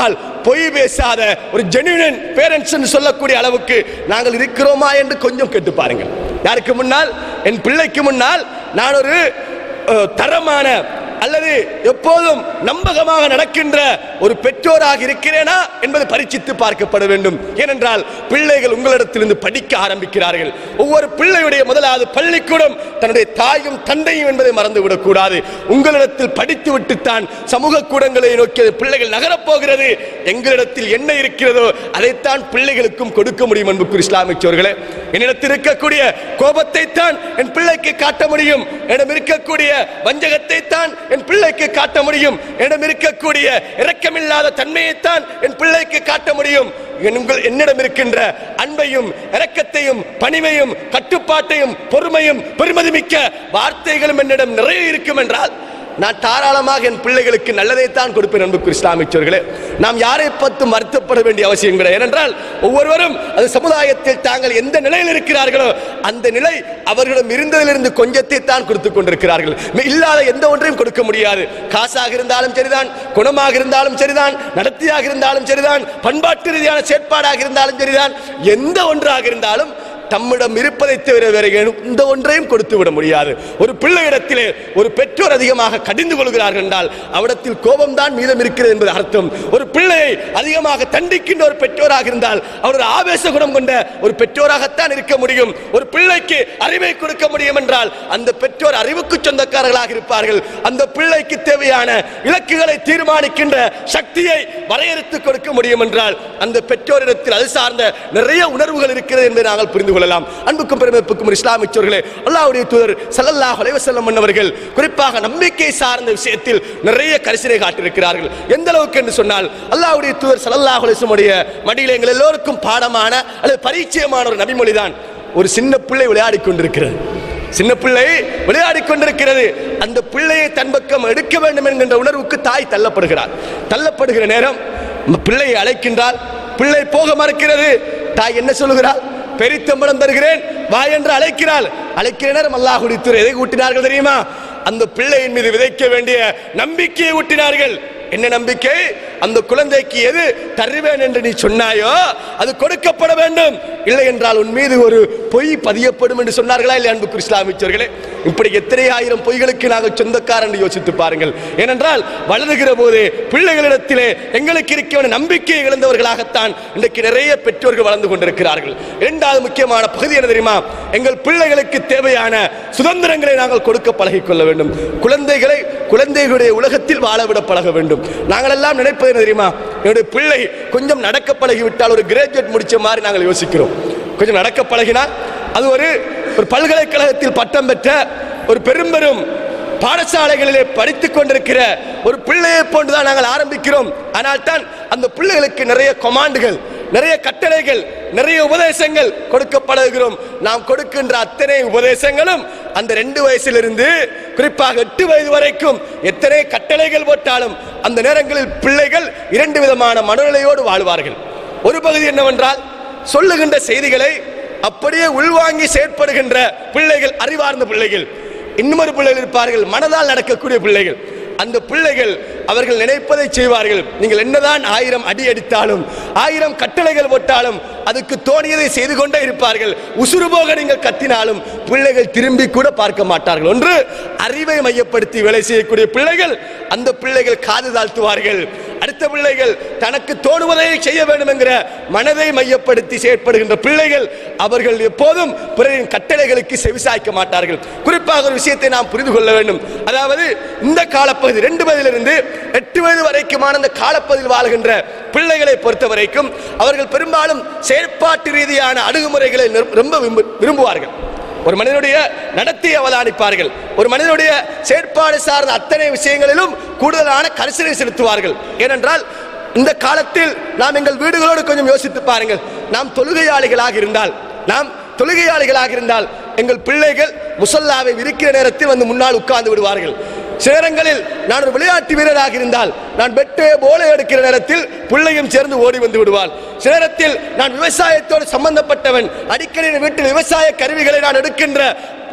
பொய் பேசாத ஒரு ஜெனுவின் பேரண்ட்ஸ் சொல்லக்கூடிய அளவுக்கு நாங்கள் இருக்கிறோமா என்று கொஞ்சம் கேட்டு பாருங்கள் யாருக்கு முன்னால் என் பிள்ளைக்கு முன்னால் நான் ஒரு அஹ், தரமான அல்லது எப்போதும் நம்பகமாக நடக்கின்ற ஒரு பெற்றோராக இருக்கிறேனா என்பது பரீட்சித்து பார்க்கப்பட வேண்டும் ஏனென்றால் பிள்ளைகள் உங்களிடத்திலிருந்து படிக்க ஆரம்பிக்கிறார்கள் ஒவ்வொரு பிள்ளையுடைய முதலாவது பள்ளிக்கூடம் தன்னுடைய தாயும் தந்தையும் என்பதை மறந்துவிடக் கூடாது உங்களிடத்தில் படித்து விட்டுத்தான் சமூக கூடங்களை நோக்கி அது பிள்ளைகள் நகரப் போகிறது எங்களிடத்தில் என்ன இருக்கிறதோ அதைத்தான் பிள்ளைகளுக்கும் கொடுக்க முடியும் என்பது இஸ்லாமிய சோர்களே என்னிடத்தில் இருக்கக்கூடிய கோபத்தை தான் என் பிள்ளைக்கு காட்ட முடியும் என்னிடம் இருக்கக்கூடிய வஞ்சகத்தை தான் என் பிள்ளைக்கு காட்ட முடியும் என்னிடம் இருக்கக்கூடிய இரக்கமில்லாத தன்மையைத்தான் என் பிள்ளைக்கு காட்ட முடியும் என் உங்கள் என்னிடம் இருக்கின்ற அன்பையும் இரக்கத்தையும் பணிவையும் கட்டுப்பாட்டையும் பொறுமையும் பெருமதிமிக்க வார்த்தைகளும் என்னிடம் நிறைய இருக்கும் என்றால் நான் தாராளமாக என் பிள்ளைகளுக்கு நல்லதைத்தான் கொடுப்பேன் அன்புக்கு இஸ்லாமிச்சர்களே நாம் யாரை பற்றும் வருத்தப்பட வேண்டிய அவசியம் கிடையாது ஏனென்றால் ஒவ்வொருவரும் அது சமுதாயத்தில் தாங்கள் எந்த நிலையில் இருக்கிறார்களோ அந்த நிலை அவர்களிடம் இருந்ததிலிருந்து கொஞ்சத்தை தான் கொடுத்து கொண்டிருக்கிறார்கள் மி- இல்லாத எந்த ஒன்றையும் கொடுக்க முடியாது காசாக இருந்தாலும் சரிதான் குணமாக இருந்தாலும் சரிதான் நடத்தியாக இருந்தாலும் சரிதான் பண்பாட்டு ரீதியான செயற்பாடாக இருந்தாலும் சரிதான் எந்த ஒன்றாக இருந்தாலும் தம்மிடம் இருப்பதை தவிர வேற ஏனும் இந்த ஒன்றையும் கொடுத்து விட முடியாது ஒரு பிள்ளையிடத்திலே ஒரு பெற்றோர் அதிகமாக கடிந்து கொள்கிறார்கள் என்றால் அவரிடத்தில் கோபம்தான் மீதம் இருக்கிறது என்பது அர்த்தம் ஒரு பிள்ளையை அதிகமாக தண்டிக்கின்ற ஒரு பெற்றோராக இருந்தால் அவர் ஒரு ஆவேச குணம் கொண்ட ஒரு பெற்றோராகத்தான் இருக்க முடியும் ஒரு பிள்ளைக்கு அறிவை கொடுக்க முடியும் என்றால் அந்த பெற்றோர் அறிவுக்கு சொந்தக்காரர்களாக இருப்பார்கள் அந்த பிள்ளைக்கு தேவையான இலக்குகளை தீர்மானிக்கின்ற சக்தியை வரையறுத்து கொடுக்க முடியும் என்றால் அந்த பெற்றோரிடத்தில் அது சார்ந்த நிறைய உணர்வுகள் இருக்கிறது என்பதை நாங்கள் புரிந்து கொள்ளலாம் அன்புக்கும் பெருமைப்புக்கும் ஒரு இஸ்லாமியர்களே அல்லாஹ்வுடைய தூதர் ஸல்லல்லாஹு அலைஹி வஸல்லம் அவர்கள் குறிப்பாக நம்பிக்கை சார்ந்த விஷயத்தில் நிறைய கரிசனை காட்டியிருக்கிறார்கள் எந்த அளவுக்கு என்று சொன்னால் அல்லாஹ்வுடைய தூதர் ஸல்லல்லாஹு அலைஹி வஸல்லம் உடைய மடியில் எங்கள் எல்லோருக்கும் பாடமான அல்லது பரிச்சயமான ஒரு நபிமொழி தான் ஒரு சின்ன பிள்ளை விளையாடிக் கொண்டிருக்கிறது சின்ன பிள்ளை விளையாடிக் கொண்டிருக்கிறது அந்த பிள்ளையை தன் பக்கம் எடுக்க வேண்டும் என்கின்ற உணர்வுக்கு தாய் தள்ளப்படுகிறார் தள்ளப்படுகிற நேரம் அந்த பிள்ளையை அழைக்கின்றால் பிள்ளை போக மறுக்கிறது தாய் என்ன சொல்லுகிறாள் பெரித்தம்பளம் தருகிறேன் வா என்று அழைக்கிறாள் அழைக்கிற நேரம் அல்லாஹுடைய துறை எதை ஊட்டினார்கள் தெரியுமா அந்த பிள்ளையின் மீது விதைக்க வேண்டிய நம்பிக்கையை ஊட்டினார்கள் என்ன நம்பிக்கை அந்த குழந்தைக்கு எது தருவேன் என்று நீ சொன்னாயோ அது கொடுக்கப்பட வேண்டும் இல்லை என்றால் உன் மீது ஒரு பொய் பதியப்படும் என்று சொன்னார்களா இல்லை அன்புக்கு இஸ்லாமிச்சர்களே இப்படி எத்தனை ஆயிரம் பொய்களுக்கு நாங்கள் சொந்தக்காரன் என்று யோசித்து பாருங்கள் ஏனென்றால் வளருகிற போது பிள்ளைகளிடத்திலே எங்களுக்கு இருக்க வேண்டிய நம்பிக்கையை இழந்தவர்களாகத்தான் இன்றைக்கு நிறைய பெற்றோர்கள் வளர்ந்து கொண்டிருக்கிறார்கள் இரண்டாவது முக்கியமான பகுதி என்ன தெரியுமா எங்கள் பிள்ளைகளுக்கு தேவையான சுதந்திரங்களை நாங்கள் கொடுக்க பழகிக் கொள்ள வேண்டும் குழந்தைகளை குழந்தைகளுடைய உலகத்தில் வாழவிட பழக வேண்டும் நாங்கள் எல்லாம் நினைப்பது என்ன தெரியுமா என்னுடைய பிள்ளை கொஞ்சம் நடக்க பழகி விட்டால் ஒரு கிராஜுவேட் முடிச்ச மாதிரி நாங்கள் யோசிக்கிறோம் கொஞ்சம் நடக்க பழகினால் அது ஒரு ஒரு பல்கலைக்கழகத்தில் பட்டம் பெற்ற ஒரு பெரும் பெரும் பாடசாலைகளிலே படித்துக் கொண்டிருக்கிற ஒரு பிள்ளையை போன்றுதான் நாங்கள் ஆரம்பிக்கிறோம் ஆனால் தான் அந்த பிள்ளைகளுக்கு நிறைய கொமாண்டுகள் நிறைய கட்டளைகள் நிறைய உபதேசங்கள் கொடுக்க பழகுகிறோம் நாம் கொடுக்கின்ற அத்தனை உபதேசங்களும் அந்த ரெண்டு வயசிலிருந்து குறிப்பாக எட்டு வயது வரைக்கும் எத்தனை கட்டளைகள் போட்டாலும் அந்த நேரங்களில் பிள்ளைகள் இரண்டு விதமான மனநிலையோடு வாழ்வார்கள் ஒரு பகுதி என்னவென்றால் சொல்லுகின்ற செய்திகளை அப்படியே உள்வாங்கி செயற்படுகின்ற பிள்ளைகள் அறிவார்ந்த பிள்ளைகள் இன்னொரு பிள்ளைகள் இருப்பார்கள் மனதால் நடக்கக்கூடிய பிள்ளைகள் அந்த பிள்ளைகள் அவர்கள் நினைப்பதை செய்வார்கள் நீங்கள் என்னதான் ஆயிரம் அடி அடித்தாலும் ஆயிரம் கட்டளைகள் போட்டாலும் அதுக்கு தோணியதை செய்து கொண்டே இருப்பார்கள் உசுறு போக நீங்கள் கத்தினாலும் பிள்ளைகள் திரும்பி கூட பார்க்க மாட்டார்கள் ஒன்று அறிவை மையப்படுத்தி வேலை செய்யக்கூடிய பிள்ளைகள் அந்த பிள்ளைகள் காது தாழ்த்துவார்கள் அடுத்த பிள்ளைகள் தனக்கு தோணுவதை செய்ய வேண்டும் என்கிற மனதை மையப்படுத்தி செயற்படுகின்ற பிள்ளைகள் அவர்கள் எப்போதும் பிறரின் கட்டளைகளுக்கு செவிசாய்க்க மாட்டார்கள் குறிப்பாக ஒரு விஷயத்தை நாம் புரிந்து கொள்ள வேண்டும் அதாவது இந்த காலப்பகுதி ரெண்டு வயதிலிருந்து எட்டு வயது வரைக்குமான இந்த காலப்பகுதியில் வாழ்கின்ற பிள்ளைகளை பொறுத்த வரைக்கும் அவர்கள் பெரும்பாலும் செயற்பாட்டு ரீதியான அணுகுமுறைகளை நிர்- ரொம்ப விரும்பு- விரும்புவார்கள் ஒரு மனிதனுடைய நடத்தையை அவதானிப்பார்கள் ஒரு மனிதனுடைய செயற்பாடு சார்ந்த அத்தனை விஷயங்களிலும் கூடுதலான கரிசனை செலுத்துவார்கள் ஏனென்றால் இந்த காலத்தில் நாம் எங்கள் வீடுகளோடு கொஞ்சம் யோசித்து பாருங்கள் நாம் தொழுகையாளிகளாக இருந்தால் நாம் தொழுகையாளிகளாக இருந்தால் எங்கள் பிள்ளைகள் முசல்லாவை விரிக்கிற நேரத்தில் வந்து முன்னால் உட்கார்ந்து விடுவார்கள் சில நேரங்களில் நான் ஒரு விளையாட்டு வீரராக இருந்தால் நான் பெட்டே போல எடுக்கிற நேரத்தில் பிள்ளையும் சேர்ந்து ஓடி வந்து விடுவாள் சில நேரத்தில் நான் விவசாயத்தோடு சம்பந்தப்பட்டவன் அடிக்கடி என் வீட்டில் விவசாய கருவிகளை நான் எடுக்கின்ற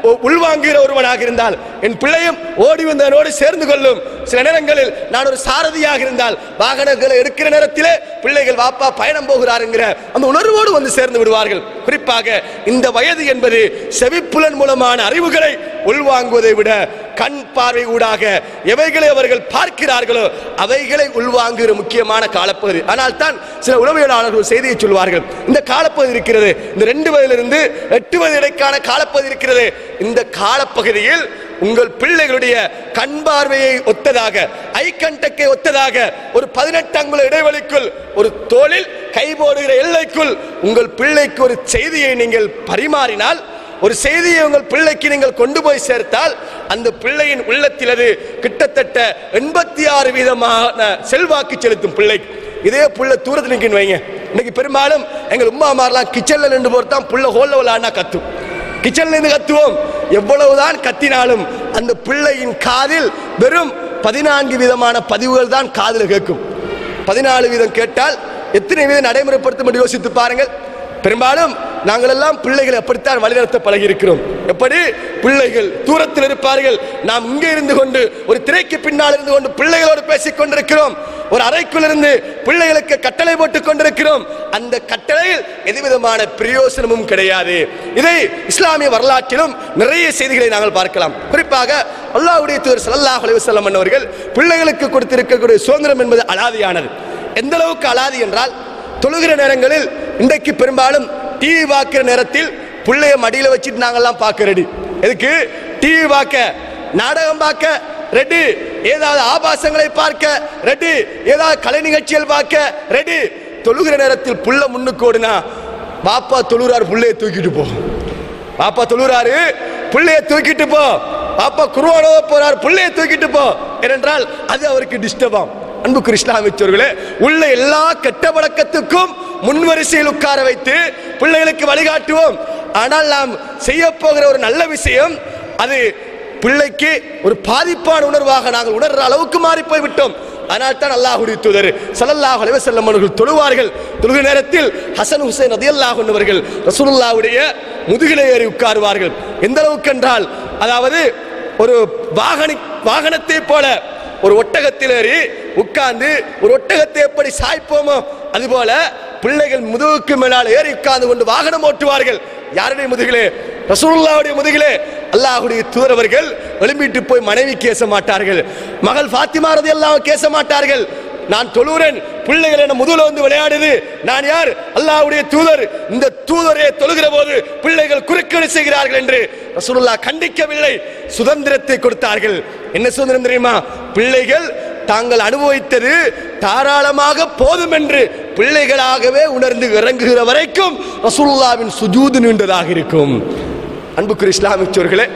உ- உள்வாங்குகிற ஒருவனாக இருந்தால் என் பிள்ளையும் ஓடி வந்தவனோடு சேர்ந்து கொள்ளும் சில நேரங்களில் நான் ஒரு சாரதியாக இருந்தால் வாகனங்களை எடுக்கிற நேரத்திலே பிள்ளைகள் வாப்பா பயணம் போகிறாருங்கிற அந்த உணர்வோடு வந்து சேர்ந்து விடுவார்கள் குறிப்பாக இந்த வயது என்பது செவிப்புலன் மூலமான அறிவுகளை உள்வாங்குவதை விட கண் பார்வை ஊடாக எவைகளை அவர்கள் பார்க்கிறார்களோ அவைகளை உள்வாங்குகிற முக்கியமான காலப்பகுதி ஆனால் தான் சில உளவியலாளர்கள் செய்தியை சொல்வார்கள் இந்த காலப்பகுதி இருக்கிறது இந்த ரெண்டு வயதிலிருந்து எட்டு வயது இடைக்கான காலப்பகுதி இருக்கிறது இந்த காலப்பகுதியில் உங்கள் பிள்ளைகளுடைய கண் பார்வையை ஒத்ததாக ஐ கண்டக்கை ஒத்ததாக ஒரு பதினெட்டு அங்குல இடைவெளிக்குள் ஒரு தோளில் கை போடுகிற எல்லைக்குள் உங்கள் பிள்ளைக்கு ஒரு செய்தியை நீங்கள் பரிமாறினால் ஒரு செய்தியை உங்கள் பிள்ளைக்கு நீங்கள் கொண்டு போய் சேர்த்தால் அந்த பிள்ளையின் உள்ளத்தில் அது கிட்டத்தட்ட எண்பத்தி ஆறு வீதமான செல்வாக்கு செலுத்தும் பிள்ளை இதே புள்ள தூரத்தில் நிற்கின்னு வைங்க இன்னைக்கு பெரும்பாலும் எங்கள் உமா மாறலாம் கிச்சன்ல நின்று போர்த்தான் புள்ள ஹோல்ல விளாட்னா கத்தும் கிச்சன்ல இருந்து கத்துவோம் எவ்வளவுதான் கத்தினாலும் அந்த பிள்ளையின் காதில் வெறும் பதினான்கு விதமான பதிவுகள் தான் காதில் கேட்கும் பதினாலு வீதம் கேட்டால் எத்தனை வீதம் நடைமுறைப்படுத்தும் என்று யோசித்து பாருங்கள் பெரும்பாலும் நாங்கள் எல்லாம் பிள்ளைகளை அப்படித்தான் வழிநடத்த பழகி இருக்கிறோம் எப்படி பிள்ளைகள் தூரத்தில் இருப்பார்கள் நாம் இங்கே இருந்து கொண்டு ஒரு திரைக்கு பின்னால் இருந்து கொண்டு பிள்ளைகளோடு பேசிக் கொண்டிருக்கிறோம் ஒரு அறைக்குள் இருந்து பிள்ளைகளுக்கு கட்டளை போட்டுக் கொண்டிருக்கிறோம் அந்த கட்டளையில் எதுவிதமான பிரயோசனமும் கிடையாது இதை இஸ்லாமிய வரலாற்றிலும் நிறைய செய்திகளை நாங்கள் பார்க்கலாம் குறிப்பாக அல்லாஹ்வுடைய தூதர் ஸல்லல்லாஹு அலைஹி வஸல்லம் அவர்கள் பிள்ளைகளுக்கு கொடுத்திருக்கக்கூடிய சுதந்திரம் என்பது அலாதியானது எந்த அளவுக்கு அலாதி என்றால் தொழுகிற நேரங்களில் இன்றைக்கு பெரும்பாலும் டிவி பார்க்கிற நேரத்தில் பிள்ளைய மடியில வச்சுட்டு நாங்கெல்லாம் பார்க்க ரெடி எதுக்கு டிவி பார்க்க நாடகம் பார்க்க ரெடி ஏதாவது ஆபாசங்களை பார்க்க ரெடி ஏதாவது கலை நிகழ்ச்சிகள் பார்க்க ரெடி தொழுகிற நேரத்தில் புள்ள முன்னுக்கு ஓடுனா பாப்பா தொழுறாரு புள்ளைய தூக்கிட்டு போ பாப்பா தொழுறாரு புள்ளைய தூக்கிட்டு போ பாப்பா குருவானோ போறார் புள்ளைய தூக்கிட்டு போ ஏனென்றால் அது அவருக்கு டிஸ்டர்பாம் அன்புக்கு இஸ்லாமிச்சவர்களே உள்ள எல்லா கெட்ட பழக்கத்துக்கும் முன்வரிசையில் உட்கார வைத்து பிள்ளைகளுக்கு வழிகாட்டுவோம் ஆனால் நாம் செய்ய போகிற ஒரு நல்ல விஷயம் அது பிள்ளைக்கு ஒரு பாதிப்பான உணர்வாக நாங்கள் உணர்ற அளவுக்கு மாறி போய் விட்டோம் ஆனால் தான் அல்லாஹுடைய தூதர் ஸல்லல்லாஹு அலைஹி வஸல்லம் அவர்கள் தொழுவார்கள் தொழுகிற நேரத்தில் ஹசன் ஹுசைன் ரதியல்லாஹு அவர்கள் ரசூலுல்லாஹ்வுடைய முதுகிலே ஏறி உட்காருவார்கள் எந்த அளவுக்கு என்றால் அதாவது ஒரு வாகனி வாகனத்தை போல ஒரு ஒட்டகத்தில் ஏறி உட்கார்ந்து ஒரு ஒட்டகத்தை எப்படி சாய்ப்போமோ அதுபோல பிள்ளைகள் முதுகுக்கு மேலால் ஏறி உட்கார்ந்து கொண்டு வாகனம் ஓட்டுவார்கள் யாருடைய முதுகிலே ரசூலுல்லாவுடைய முதுகிலே அல்லாஹ்வுடைய தூதரவர்கள் எழும்பிட்டு போய் மனைவி கேச மாட்டார்கள் மகள் ஃபாத்திமா ரதியல்லாஹு கேச மாட்டார்கள் நான் தொழுகிறேன் பிள்ளைகள் என்ன முதுகுல வந்து விளையாடுது நான் யார் அல்லாஹ்வுடைய தூதர் இந்த தூதரே தொழுகிற போது பிள்ளைகள் குறுக்கீடு செய்கிறார்கள் என்று ரசூலுல்லாஹ் கண்டிக்கவில்லை சுதந்திரத்தை கொடுத்தார்கள் என்ன சுதந்திரம் தெரியுமா பிள்ளைகள் தாங்கள் அனுபவித்தது தாராளமாக போதும் என்று பிள்ளைகளாகவே உணர்ந்து இறங்குகிற வரைக்கும் ரசூலுல்லாவின் சுஜூது நீண்டதாக இருக்கும் அன்புக்குரிய இஸ்லாமிச்சோர்களே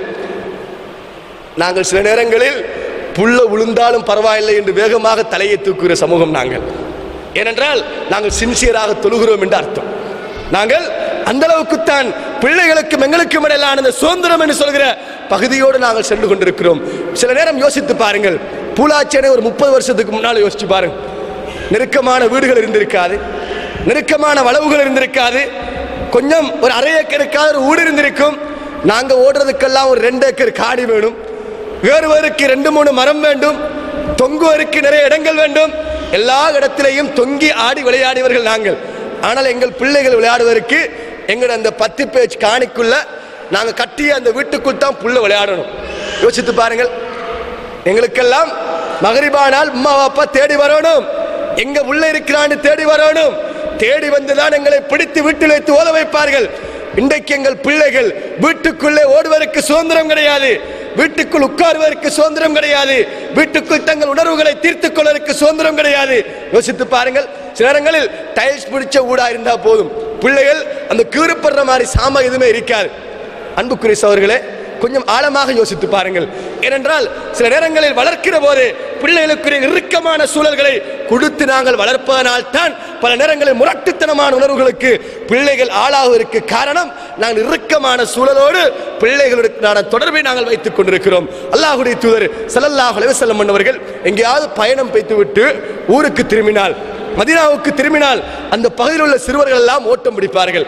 நாங்கள் சில நேரங்களில் புல்ல விழுந்தாலும் பரவாயில்லை என்று வேகமாக தலையை தூக்குகிற சமூகம் நாங்கள் ஏனென்றால் நாங்கள் சின்சியராக தொழுகிறோம் என்று அர்த்தம் நாங்கள் அந்த அளவுக்குத்தான் பிள்ளைகளுக்கும் எங்களுக்கும் இடையிலான இந்த சுதந்திரம் என்று சொல்கிற பகுதியோடு நாங்கள் சென்று கொண்டிருக்கிறோம் சில நேரம் யோசித்து பாருங்கள் பூலாச்சேனை ஒரு முப்பது வருஷத்துக்கு முன்னால் யோசிச்சு பாருங்க நெருக்கமான வீடுகள் இருந்திருக்காது நெருக்கமான வளவுகள் இருந்திருக்காது கொஞ்சம் ஒரு அரை ஏக்கருக்காக ஒரு வீடு இருந்திருக்கும் நாங்க ஓடுறதுக்கெல்லாம் ஒரு ரெண்டு ஏக்கர் காடி வேணும் ஏறுவதற்கு ரெண்டு மூணு மரம் வேண்டும் தொங்குவதற்கு நிறைய இடங்கள் வேண்டும் எல்லா இடத்திலையும் தொங்கி ஆடி விளையாடியவர்கள் நாங்கள் ஆனால் எங்கள் பிள்ளைகள் விளையாடுவதற்கு எங்கள் அந்த பத்து பேஜ் காணிக்குள்ள நாங்க கட்டிய அந்த வீட்டுக்குள் தான் புள்ள விளையாடணும் யோசித்து பாருங்கள் எங்களுக்கெல்லாம் மகரிபானால் அம்மா அப்பா தேடி வரணும் எங்க உள்ள இருக்கிறான்னு தேடி வரணும் தேடி வந்துதான் எங்களை பிடித்து வீட்டில் வைத்து ஓத வைப்பார்கள் இன்றைக்கு எங்கள் பிள்ளைகள் வீட்டுக்குள்ளே ஓடுவதற்கு சுதந்திரம் கிடையாது வீட்டுக்குள் உட்காருவதற்கு சுதந்திரம் கிடையாது வீட்டுக்குள் தங்கள் உணர்வுகளை தீர்த்துக் கொள்வதற்கு சுதந்திரம் கிடையாது யோசித்து பாருங்கள் சில நேரங்களில் டைல்ஸ் பிடிச்ச ஊடா இருந்தா போதும் பிள்ளைகள் அந்த கீறுப்படுற மாதிரி சாம எதுவுமே இருக்காது அன்புக்குரிய சவர்களே கொஞ்சம் ஆழமாக யோசித்து பாருங்கள் ஏனென்றால் சில நேரங்களில் வளர்க்கிற போது பிள்ளைகளுக்குரிய இறுக்கமான சூழல்களை கொடுத்து நாங்கள் வளர்ப்பதனால் தான் பல நேரங்களில் முரட்டுத்தனமான உணர்வுகளுக்கு பிள்ளைகள் ஆளாகுவதற்கு காரணம் நாங்கள் இறுக்கமான சூழலோடு பிள்ளைகளுடனான தொடர்பை நாங்கள் வைத்துக் கொண்டிருக்கிறோம் அல்லாஹுடைய தூதர் ஸல்லல்லாஹு அலைஹி வஸல்லம் அவர்கள் எங்கேயாவது பயணம் வைத்துவிட்டு ஊருக்கு திரும்பினால் மதீனாவுக்கு திரும்பினால் அந்த பகுதியில் உள்ள சிறுவர்கள் எல்லாம் ஓட்டம் பிடிப்பார்கள்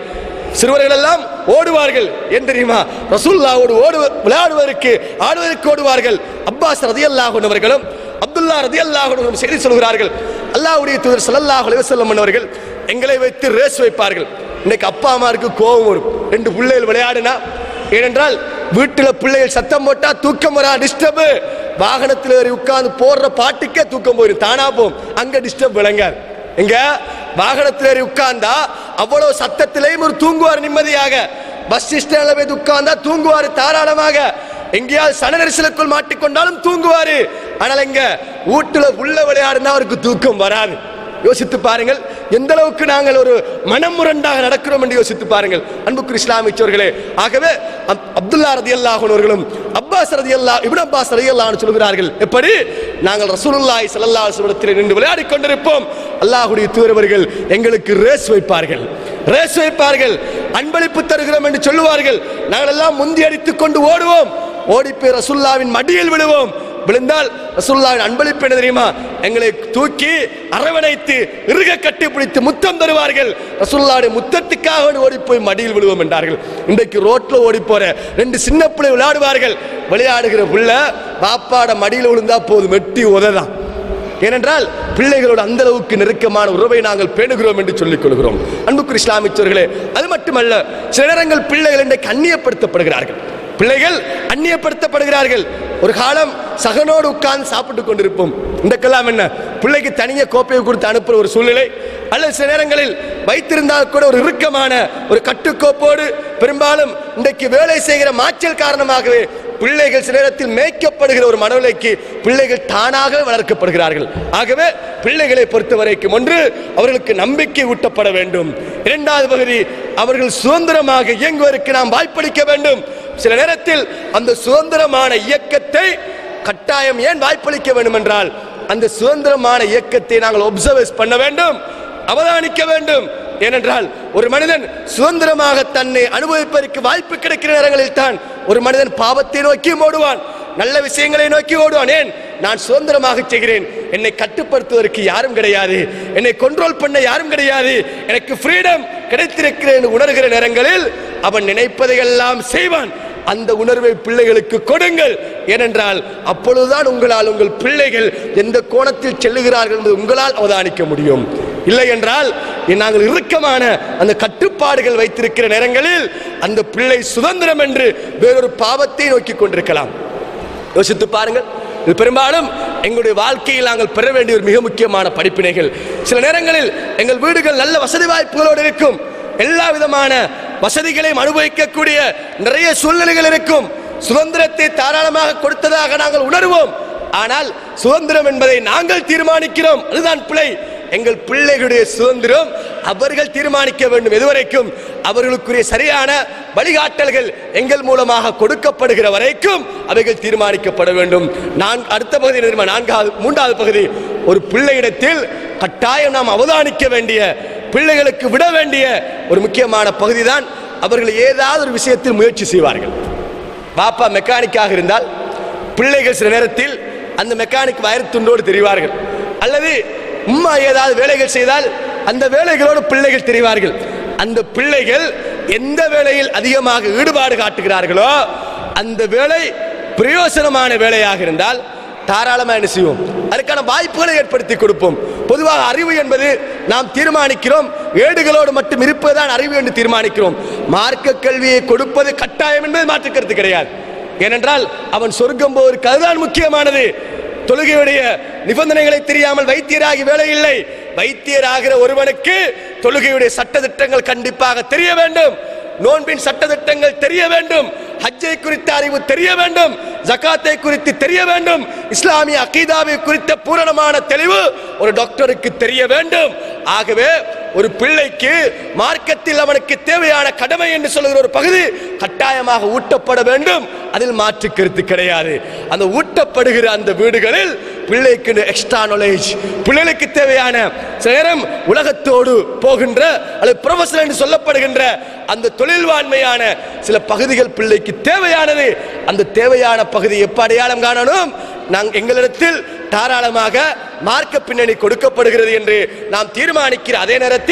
சிறுவர்கள் எல்லாம் ஓடுவார்கள் ஏன் தெரியுமா ரசூல்லாவோடு ஓடு விளையாடுவதற்கு ஆடுவதற்கு ஓடுவார்கள் அப்பாஸ் ரதியல்லாஹு அவர்களும் அப்துல்லா ரதியல்லாஹு அவர்களும் செய்தி சொல்கிறார்கள் அல்லாஹ்வுடைய தூதர் ஸல்லல்லாஹு அலைஹி வஸல்லம் அவர்கள் எங்களை வைத்து ரேஸ் வைப்பார்கள் இன்னைக்கு அப்பா அம்மாருக்கு கோபம் வரும் ரெண்டு பிள்ளைகள் விளையாடினா ஏனென்றால் வீட்டில் பிள்ளைகள் சத்தம் போட்டா தூக்கம் வரா டிஸ்டர்பு வாகனத்தில் ஏறி உட்கார்ந்து போடுற பாட்டுக்கே தூக்கம் போயிடும் தானா போகும் அங்க டிஸ்டர்ப் விளங்காது எங்க வாகனத்தில் ஏறி உட்கார்ந்தா அவ்வளவு சத்தத்திலேயும் ஒரு தூங்குவார் நிம்மதியாக பஸ் ஸ்டாண்ட்ல போய் உட்கார்ந்தா தூங்குவார் தாராளமாக எங்கேயாவது சன நெரிசலுக்குள் மாட்டிக்கொண்டாலும் தூங்குவாரு ஆனால் எங்க வீட்டுல உள்ள விளையாடுனா அவருக்கு தூக்கம் வராது யோசித்து பாருங்கள் எந்த அளவுக்கு நாங்கள் ஒரு மனமுரண்டாக நடக்கிறோம் என்று யோசித்து பாருங்கள் அன்புக்கு இஸ்லாமிச்சோர்களே ஆகவே அப்- அப்துல்லா ரதி அவர்களும் அப்பாஸ் ரதி அல்லா இப்னு அப்பாஸ் ரதி சொல்கிறார்கள் எப்படி நாங்கள் ரசூலுல்லாஹி ஸல்லல்லாஹு அலைஹி வஸல்லத்தில் நின்று விளையாடி கொண்டிருப்போம் அல்லாஹ்வுடைய தூதரவர்கள் எங்களுக்கு ரேஸ் வைப்பார்கள் ரேஸ் வைப்பார்கள் அன்பளிப்பு தருகிறோம் என்று சொல்லுவார்கள் நாங்கள் எல்லாம் முந்தி அடித்துக் கொண்டு ஓடுவோம் ஓடி போய் ரசூல்லாவின் மடியில் விழுவோம் விழுந்தால் ரசூலுல்லாவின் அன்பளிப்பு என்ன தெரியுமா எங்களை தூக்கி அரவணைத்து இறுக கட்டி பிடித்து முத்தம் தருவார்கள் ரசூலுல்லாவுடைய முத்தத்துக்காக ஓடி போய் மடியில் விழுவோம் என்றார்கள் இன்றைக்கு ரோட்ல ஓடி போற ரெண்டு சின்ன பிள்ளை விளையாடுவார்கள் விளையாடுகிற புள்ள பாப்பாட மடியில் விழுந்தா போதும் வெட்டி உததான் ஏனென்றால் பிள்ளைகளோட அந்த அளவுக்கு நெருக்கமான உறவை நாங்கள் பேணுகிறோம் என்று சொல்லிக் கொள்கிறோம் அன்புக்குரிய இஸ்லாமிச்சவர்களே அது மட்டுமல்ல சில நேரங்கள் பிள்ளைகள் இன்றைக்கு அந்நியப்படுத்தப்படுகிறார்கள் பிள்ளைகள் அந்நியப்படுத்தப்படுகிறார்கள் ஒரு காலம் சகனோடு உட்கார்ந்து சாப்பிட்டு கொண்டிருப்போம் இன்றைக்கெல்லாம் என்ன பிள்ளைக்கு தனியாக கோப்பையை கொடுத்து அனுப்புற ஒரு சூழ்நிலை அல்லது சில நேரங்களில் வைத்திருந்தால் கூட ஒரு இறுக்கமான ஒரு கட்டுக்கோப்போடு பெரும்பாலும் இன்றைக்கு வேலை செய்கிற மாற்றல் காரணமாகவே பிள்ளைகள் சில நேரத்தில் மேய்க்கப்படுகிற ஒரு மனநிலைக்கு பிள்ளைகள் தானாக வளர்க்கப்படுகிறார்கள் ஆகவே பிள்ளைகளை பொறுத்த வரைக்கும் ஒன்று அவர்களுக்கு நம்பிக்கை ஊட்டப்பட வேண்டும் இரண்டாவது பகுதி அவர்கள் சுதந்திரமாக இயங்குவதற்கு நாம் வாய்ப்பளிக்க வேண்டும் சில நேரத்தில் அந்த சுதந்திரமான இயக்கத்தை கட்டாயம் ஏன் வாய்ப்பளிக்க வேண்டும் என்றால் அந்த சுதந்திரமான இயக்கத்தை நாங்கள் ஒப்சர்வ் பண்ண வேண்டும் அவதானிக்க வேண்டும் ஏனென்றால் ஒரு மனிதன் சுதந்திரமாக தன்னை அனுபவிப்பதற்கு வாய்ப்பு கிடைக்கிற நேரங்களில் தான் ஒரு மனிதன் பாவத்தை நோக்கி ஓடுவான் நல்ல விஷயங்களை நோக்கி ஓடுவான் ஏன் நான் சுதந்திரமாக செய்கிறேன் என்னை கட்டுப்படுத்துவதற்கு யாரும் கிடையாது என்னை கண்ட்ரோல் பண்ண யாரும் கிடையாது எனக்கு ஃப்ரீடம் கிடைத்திருக்கிறேன் என்று உணர்கிற நேரங்களில் அவன் நினைப்பதையெல்லாம் செய்வான் அந்த உணர்வை பிள்ளைகளுக்கு கொடுங்கள் ஏனென்றால் அப்பொழுதுதான் உங்களால் உங்கள் பிள்ளைகள் எந்த கோணத்தில் செல்லுகிறார்கள் என்று உங்களால் அவதானிக்க முடியும் இல்லை என்றால் நாங்கள் இறுக்கமான அந்த கட்டுப்பாடுகள் வைத்திருக்கிற நேரங்களில் அந்த பிள்ளை சுதந்திரம் என்று வேறொரு பாவத்தை நோக்கி கொண்டிருக்கலாம் யோசித்து பாருங்கள் இது பெரும்பாலும் எங்களுடைய வாழ்க்கையில் நாங்கள் பெற வேண்டிய ஒரு மிக முக்கியமான படிப்பினைகள் சில நேரங்களில் எங்கள் வீடுகள் நல்ல வசதி வாய்ப்புகளோடு இருக்கும் எல்லா விதமான வசதிகளையும் அனுபவிக்கக்கூடிய நிறைய சூழ்நிலைகள் இருக்கும் சுதந்திரத்தை தாராளமாக கொடுத்ததாக நாங்கள் உணர்வோம் ஆனால் சுதந்திரம் என்பதை நாங்கள் தீர்மானிக்கிறோம் அதுதான் பிழை எங்கள் பிள்ளைகளுடைய சுதந்திரம் அவர்கள் தீர்மானிக்க வேண்டும் எதுவரைக்கும் அவர்களுக்குரிய சரியான வழிகாட்டல்கள் எங்கள் மூலமாக கொடுக்கப்படுகிற வரைக்கும் அவைகள் தீர்மானிக்கப்பட வேண்டும் நான் அடுத்த பகுதி என்ன தெரியுமா? நான்காவது மூன்றாவது பகுதி ஒரு பிள்ளையிடத்தில் கட்டாயம் நாம் அவதானிக்க வேண்டிய பிள்ளைகளுக்கு விட வேண்டிய ஒரு முக்கியமான பகுதி தான் அவர்கள் ஏதாவது ஒரு விஷயத்தில் முயற்சி செய்வார்கள் பாப்பா மெக்கானிக்காக இருந்தால் பிள்ளைகள் சில நேரத்தில் அந்த மெக்கானிக் வயர் துண்டோடு தெரிவார்கள் அல்லது உம்மா ஏதாவது வேலைகள் செய்தால் அந்த வேலைகளோடு பிள்ளைகள் தெரிவார்கள் அந்த பிள்ளைகள் எந்த வேலையில் அதிகமாக ஈடுபாடு காட்டுகிறார்களோ அந்த வேலை பிரயோசனமான வேலையாக இருந்தால் தாராளமாக என்ன செய்வோம் அதுக்கான வாய்ப்புகளை ஏற்படுத்தி கொடுப்போம் பொதுவாக அறிவு என்பது நாம் தீர்மானிக்கிறோம் ஏடுகளோடு மட்டும் இருப்பதுதான் அறிவு என்று தீர்மானிக்கிறோம் மார்க்க கல்வியை கொடுப்பது கட்டாயம் என்பது மாற்றுக்கருத்து கிடையாது ஏனென்றால் அவன் சொர்க்கம் போவதற்கு அதுதான் முக்கியமானது தொழுகையுடைய நிபந்தனைகளை தெரியாமல் வைத்தியராகி வேலை இல்லை வைத்தியராகிற ஒருவனுக்கு தொழுகையுடைய சட்டதிட்டங்கள் கண்டிப்பாக தெரிய வேண்டும் நோன்பின் சட்டதிட்டங்கள் தெரிய வேண்டும் ஹஜ்ஜை குறித்த அறிவு தெரிய வேண்டும் ஜகாத்தை குறித்து தெரிய வேண்டும் இஸ்லாமிய அகீதாவை குறித்த பூரணமான தெளிவு ஒரு டாக்டருக்கு தெரிய வேண்டும் ஆகவே ஒரு பிள்ளைக்கு மார்க்கத்தில் அவனுக்கு தேவையான கடமை என்று சொல்லுகிற ஒரு பகுதி கட்டாயமாக ஊட்டப்பட வேண்டும் அதில் மாற்று கருத்து கிடையாது அந்த ஊட்டப்படுகிற அந்த வீடுகளில் பிள்ளைக்கு எக்ஸ்ட்ரா நாலேஜ் பிள்ளைகளுக்கு தேவையான சில நேரம் உலகத்தோடு போகின்ற அல்லது ப்ரொஃபஷனல் என்று சொல்லப்படுகின்ற அந்த தொழில்வாண்மையான சில பகுதிகள் பிள்ளைக்கு தேவையானது அந்த தேவையான பகுதி எப்ப அடையாளம் காணணும் நாங்கள் எங்களிடத்தில் தாராளமாக மார்க்க பின்னணி கொடுக்கப்படுகிறது என்று நாம் தீர்மானிக்கிற அதே நேரத்தில்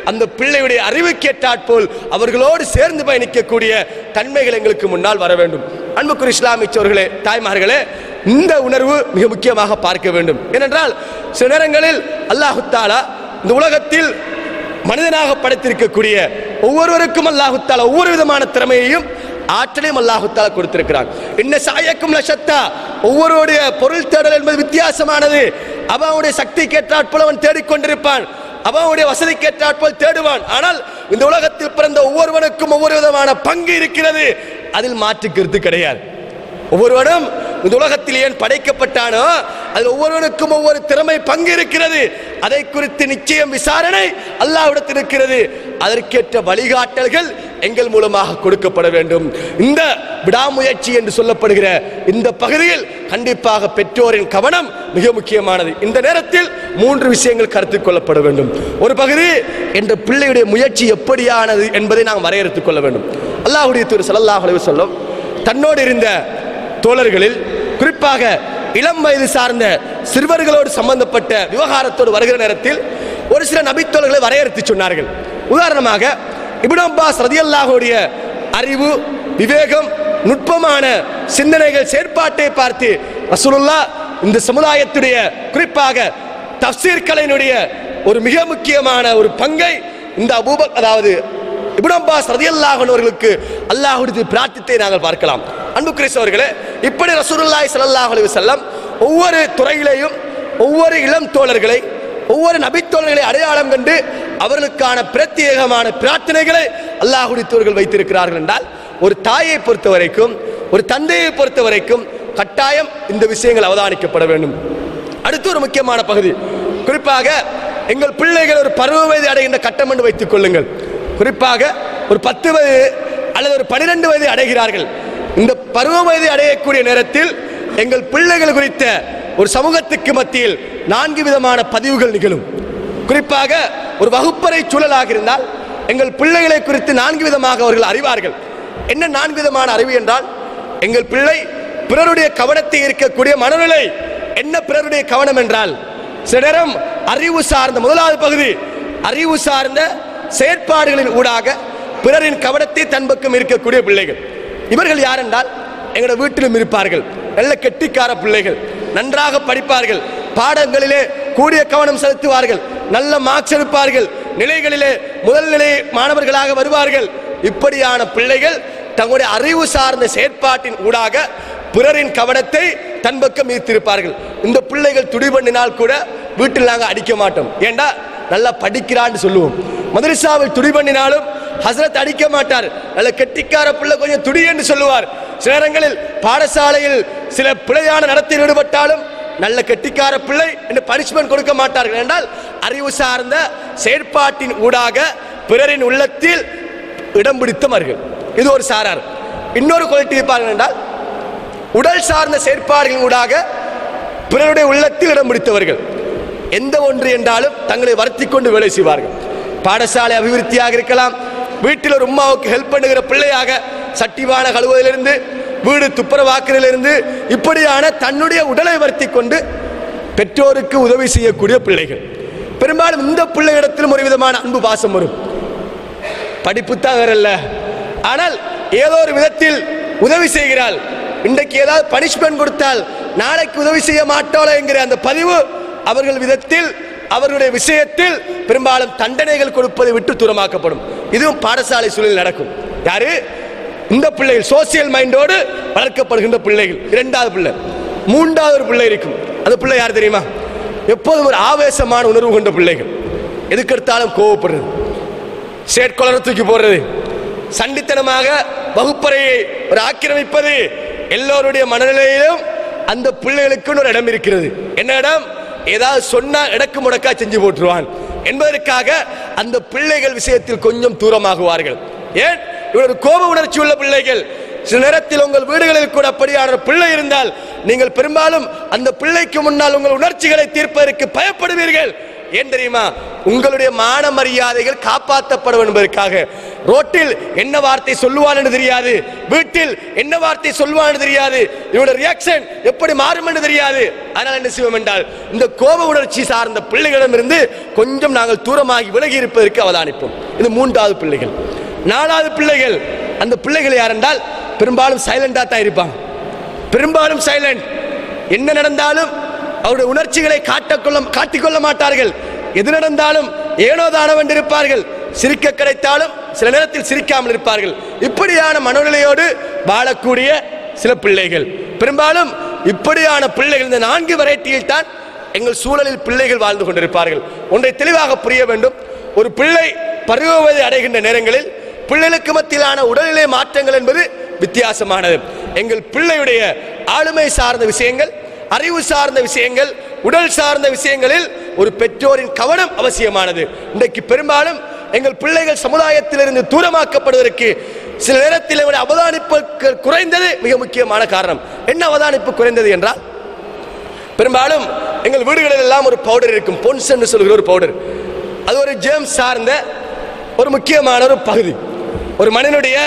அந்த பிள்ளையுடைய அறிவுக்கேற்றாற்போல் அவர்களோடு சேர்ந்து பயணிக்கக்கூடிய தன்மைகள் எங்களுக்கு முன்னால் வர வேண்டும் அன்புக்குரிய இஸ்லாமிச்சவர்களே தாய்மார்களே இந்த உணர்வு மிக முக்கியமாக பார்க்க வேண்டும் ஏனென்றால் சில நேரங்களில் அல்லாஹு தாலா இந்த உலகத்தில் மனிதனாக படைத்திருக்கக்கூடிய ஒவ்வொருவருக்கும் அல்லாஹு தாலா ஒவ்வொரு விதமான திறமையையும் ஆற்றலையும் அல்லாஹு தாலா கொடுத்திருக்கிறான் என்ன சாயக்கும் லசத்தா ஒவ்வொருடைய பொருள் தேடல் என்பது வித்தியாசமானது அவனுடைய சக்தி கேட்டாற்போல் அவன் தேடிக்கொண்டிருப்பான் அவனுடைய வசதி கேட்டாற்போல் தேடுவான் ஆனால் இந்த உலகத்தில் பிறந்த ஒவ்வொருவனுக்கும் ஒவ்வொரு விதமான பங்கு இருக்கிறது அதில் மாற்று கருத்து கிடையாது ஒவ்வொருவனும் இந்த உலகத்தில் ஏன் படைக்கப்பட்டானோ அதில் ஒவ்வொருவனுக்கும் ஒவ்வொரு திறமை பங்கு இருக்கிறது அதை குறித்து நிச்சயம் விசாரணை அல்லாவிடத்தில் இருக்கிறது அதற்கேற்ற வழிகாட்டல்கள் எங்கள் மூலமாக கொடுக்கப்பட வேண்டும் இந்த விடாமுயற்சி என்று சொல்லப்படுகிற இந்த பகுதியில் கண்டிப்பாக பெற்றோரின் கவனம் மிக முக்கியமானது இந்த நேரத்தில் மூன்று விஷயங்கள் கருத்தில் கொள்ளப்பட வேண்டும் ஒரு பகுதி என்ற பிள்ளையுடைய முயற்சி எப்படியானது என்பதை நாம் வரையறுத்துக் கொள்ள வேண்டும் அல்லாஹுடைய திரு ஸல்லல்லாஹு அலைஹி வஸல்லம் தன்னோடு இருந்த தோழர்களில் குறிப்பாக இளம் வயது சார்ந்த சிறுவர்களோடு சம்பந்தப்பட்ட விவகாரத்தோடு வருகிற நேரத்தில் ஒரு சில நபித்தோழர்களை வரையறுத்து சொன்னார்கள் உதாரணமாக இப்னு அப்பாஸ் ரதியல்லாஹுடைய அறிவு விவேகம் நுட்பமான சிந்தனைகள் செயற்பாட்டை பார்த்து ரசூலுல்லாஹ் இந்த சமுதாயத்துடைய குறிப்பாக தஃசீர் கலையினுடைய ஒரு மிக முக்கியமான ஒரு பங்கை இந்த அபூபக் அதாவது இப்னு அப்பாஸ் ரதியல்லாஹு அவர்களுக்கு அல்லாஹ்வுடைய பிரார்த்தித்தை நாங்கள் பார்க்கலாம் அன்பு கிறிஸ்தவர்களே இப்படி ரசூலுல்லாஹி ஸல்லல்லாஹு அலைஹி வஸல்லம் ஒவ்வொரு துறையிலேயும் ஒவ்வொரு இளம் தோழர்களை ஒவ்வொரு நபித்தோழர்களை அடையாளம் கண்டு அவர்களுக்கான பிரத்யேகமான பிரார்த்தனைகளை அல்லாஹ்வுடைய தோழர்கள் வைத்திருக்கிறார்கள் என்றால் ஒரு தாயை பொறுத்த வரைக்கும் ஒரு தந்தையை பொறுத்த வரைக்கும் கட்டாயம் இந்த விஷயங்கள் அவதானிக்கப்பட வேண்டும் அடுத்து ஒரு முக்கியமான பகுதி குறிப்பாக எங்கள் பிள்ளைகள் ஒரு பருவ வயது அடைகின்ற கட்டம் என்று வைத்துக் கொள்ளுங்கள் குறிப்பாக ஒரு பத்து வயது அல்லது ஒரு பனிரெண்டு வயது அடைகிறார்கள் இந்த பருவ வயது அடையக்கூடிய நேரத்தில் எங்கள் பிள்ளைகள் குறித்த ஒரு சமூகத்துக்கு மத்தியில் நான்கு விதமான பதிவுகள் நிகழும் குறிப்பாக ஒரு வகுப்பறை சூழலாக இருந்தால் எங்கள் பிள்ளைகளை குறித்து நான்கு விதமாக அவர்கள் அறிவார்கள் என்ன நான்கு விதமான அறிவு என்றால் எங்கள் பிள்ளை பிறருடைய கவனத்தை இருக்கக்கூடிய மனநிலை என்ன பிறருடைய கவனம் என்றால் சில நேரம் அறிவு சார்ந்த முதலாவது பகுதி அறிவு சார்ந்த செயற்பாடுகளின் ஊடாக பிறரின் கவனத்தை தன் பக்கம் இருக்கக்கூடிய பிள்ளைகள் இவர்கள் யார் என்றால் எங்களோட வீட்டிலும் இருப்பார்கள் நல்ல கெட்டிக்கார பிள்ளைகள் நன்றாக படிப்பார்கள் பாடங்களிலே கூடிய கவனம் செலுத்துவார்கள் நல்ல மார்க்ஸ் எடுப்பார்கள் நிலைகளிலே முதல் நிலை மாணவர்களாக வருவார்கள் இப்படியான பிள்ளைகள் தங்களுடைய அறிவு சார்ந்த செயற்பாட்டின் ஊடாக பிறரின் கவனத்தை தன் பக்கம் ஈர்த்திருப்பார்கள் இந்த பிள்ளைகள் துடி பண்ணினால் கூட வீட்டில் நாங்கள் அடிக்க மாட்டோம் ஏண்டா நல்லா படிக்கிறான்னு சொல்லுவோம் மதரசாவில் துடி பண்ணினாலும் ஹசரத் அடிக்க மாட்டார் நல்ல கெட்டிக்கார பிள்ளை கொஞ்சம் துடி என்று சொல்லுவார் சில நேரங்களில் பாடசாலையில் சில பிழையான நடத்தையில் ஈடுபட்டாலும் நல்ல கெட்டிக்கார பிள்ளை என்று பனிஷ்மெண்ட் கொடுக்க மாட்டார்கள் என்றால் அறிவு சார்ந்த செயற்பாட்டின் ஊடாக பிறரின் உள்ளத்தில் இடம் பிடித்தவர்கள் இது ஒரு சாரார் இன்னொரு குவாலிட்டி இருப்பார்கள் என்றால் உடல் சார்ந்த செயற்பாடுகளின் ஊடாக பிறருடைய உள்ளத்தில் இடம் பிடித்தவர்கள் எந்த ஒன்று என்றாலும் தங்களை வருத்தி கொண்டு வேலை செய்வார்கள் பாடசாலை அபிவிருத்தியாக இருக்கலாம் வீட்டில் ஒரு உமாவுக்கு ஹெல்ப் பண்ணுகிற பிள்ளையாக சட்டிவான கழுவுவதிலிருந்து வீடு துப்புரவாக்குறதிலிருந்து இப்படியான தன்னுடைய உடலை வருத்தி கொண்டு பெற்றோருக்கு உதவி செய்யக்கூடிய பிள்ளைகள் பெரும்பாலும் இந்த பிள்ளைகளிடத்திலும் ஒரு விதமான அன்பு பாசம் வரும் படிப்பு தான் வரல ஆனால் ஏதோ ஒரு விதத்தில் உதவி செய்கிறாள் இன்றைக்கு ஏதாவது பனிஷ்மெண்ட் கொடுத்தால் நாளைக்கு உதவி செய்ய மாட்டோல என்கிற அந்த பதிவு அவர்கள் விதத்தில் அவர்களுடைய விஷயத்தில் பெரும்பாலும் தண்டனைகள் கொடுப்பதை விட்டு தூரமாக்கப்படும் இதுவும் பாடசாலை சூழலில் நடக்கும் யாரு இந்த பிள்ளைகள் சோசியல் மைண்டோடு வளர்க்கப்படுகின்ற பிள்ளைகள் இரண்டாவது பிள்ளை மூன்றாவது ஒரு பிள்ளை இருக்கும் அந்த பிள்ளை யார் தெரியுமா எப்போதும் ஒரு ஆவேசமான உணர்வு கொண்ட பிள்ளைகள் எதுக்கெடுத்தாலும் கோவப்படுறது சேட்கொலரை தூக்கி போடுறது சண்டித்தனமாக வகுப்பறையை ஒரு ஆக்கிரமிப்பது எல்லோருடைய மனநிலையிலும் அந்த பிள்ளைகளுக்குன்னு ஒரு இடம் இருக்கிறது என்ன இடம் ஏதாவது சொன்னா இடக்கு முடக்கா செஞ்சு போட்டுருவான் என்பதற்காக அந்த பிள்ளைகள் விஷயத்தில் கொஞ்சம் தூரமாகுவார்கள் ஏன் இவர் ஒரு கோப உணர்ச்சி உள்ள பிள்ளைகள் சில நேரத்தில் உங்கள் வீடுகளில் கூட அப்படியான ஒரு பிள்ளை இருந்தால் நீங்கள் பெரும்பாலும் அந்த பிள்ளைக்கு முன்னால் உங்கள் உணர்ச்சிகளை தீர்ப்பதற்கு பயப்படுவீர்கள் ஏன் தெரியுமா உங்களுடைய மான மரியாதைகள் காப்பாற்றப்படும் என்பதற்காக ரோட்டில் என்ன வார்த்தை சொல்லுவான்னு தெரியாது வீட்டில் என்ன வார்த்தை சொல்லுவான்னு தெரியாது இவனோட ரியாக்ஷன் எப்படி மாறும் என்று தெரியாது அதனால் என்ன செய்வோம் என்றால் இந்த கோப உணர்ச்சி சார்ந்த பிள்ளைகளிடமிருந்து கொஞ்சம் நாங்கள் தூரமாகி விலகி இருப்பதற்கு அவதானிப்போம் இது மூன்றாவது பிள்ளைகள் நாலாவது பிள்ளைகள் அந்த பிள்ளைகள் யார் என்றால் பெரும்பாலும் சைலண்டா தான் இருப்பாங்க பெரும்பாலும் சைலண்ட் என்ன நடந்தாலும் அவருடைய உணர்ச்சிகளை காட்டக்கொள்ள காட்டிக்கொள்ள மாட்டார்கள் எது நடந்தாலும் ஏனோ தானவென்று இருப்பார்கள் சிரிக்க கிடைத்தாலும் சில நேரத்தில் சிரிக்காமல் இருப்பார்கள் இப்படியான மனநிலையோடு வாழக்கூடிய சில பிள்ளைகள் பெரும்பாலும் இப்படியான பிள்ளைகள் இந்த நான்கு வெரைட்டியில் தான் எங்கள் சூழலில் பிள்ளைகள் வாழ்ந்து கொண்டிருப்பார்கள் ஒன்றை தெளிவாக புரிய வேண்டும் ஒரு பிள்ளை பருவவதை அடைகின்ற நேரங்களில் பிள்ளைகளுக்கு மத்தியிலான உடல்நிலை மாற்றங்கள் என்பது வித்தியாசமானது எங்கள் பிள்ளையுடைய ஆளுமை சார்ந்த விஷயங்கள் அறிவு சார்ந்த விஷயங்கள் உடல் சார்ந்த விஷயங்களில் ஒரு பெற்றோரின் கவனம் அவசியமானது இன்றைக்கு பெரும்பாலும் எங்கள் பிள்ளைகள் சமுதாயத்திலிருந்து தூரமாக்கப்படுவதற்கு சில நேரத்தில் அவருடைய அவதானிப்பு குறைந்தது மிக முக்கியமான காரணம் என்ன அவதானிப்பு குறைந்தது என்றால் பெரும்பாலும் எங்கள் வீடுகளில் எல்லாம் ஒரு பவுடர் இருக்கும் பொன்ஸ் என்று சொல்கிற ஒரு பவுடர் அது ஒரு ஜேம்ஸ் சார்ந்த ஒரு முக்கியமான ஒரு பகுதி ஒரு மனிதனுடைய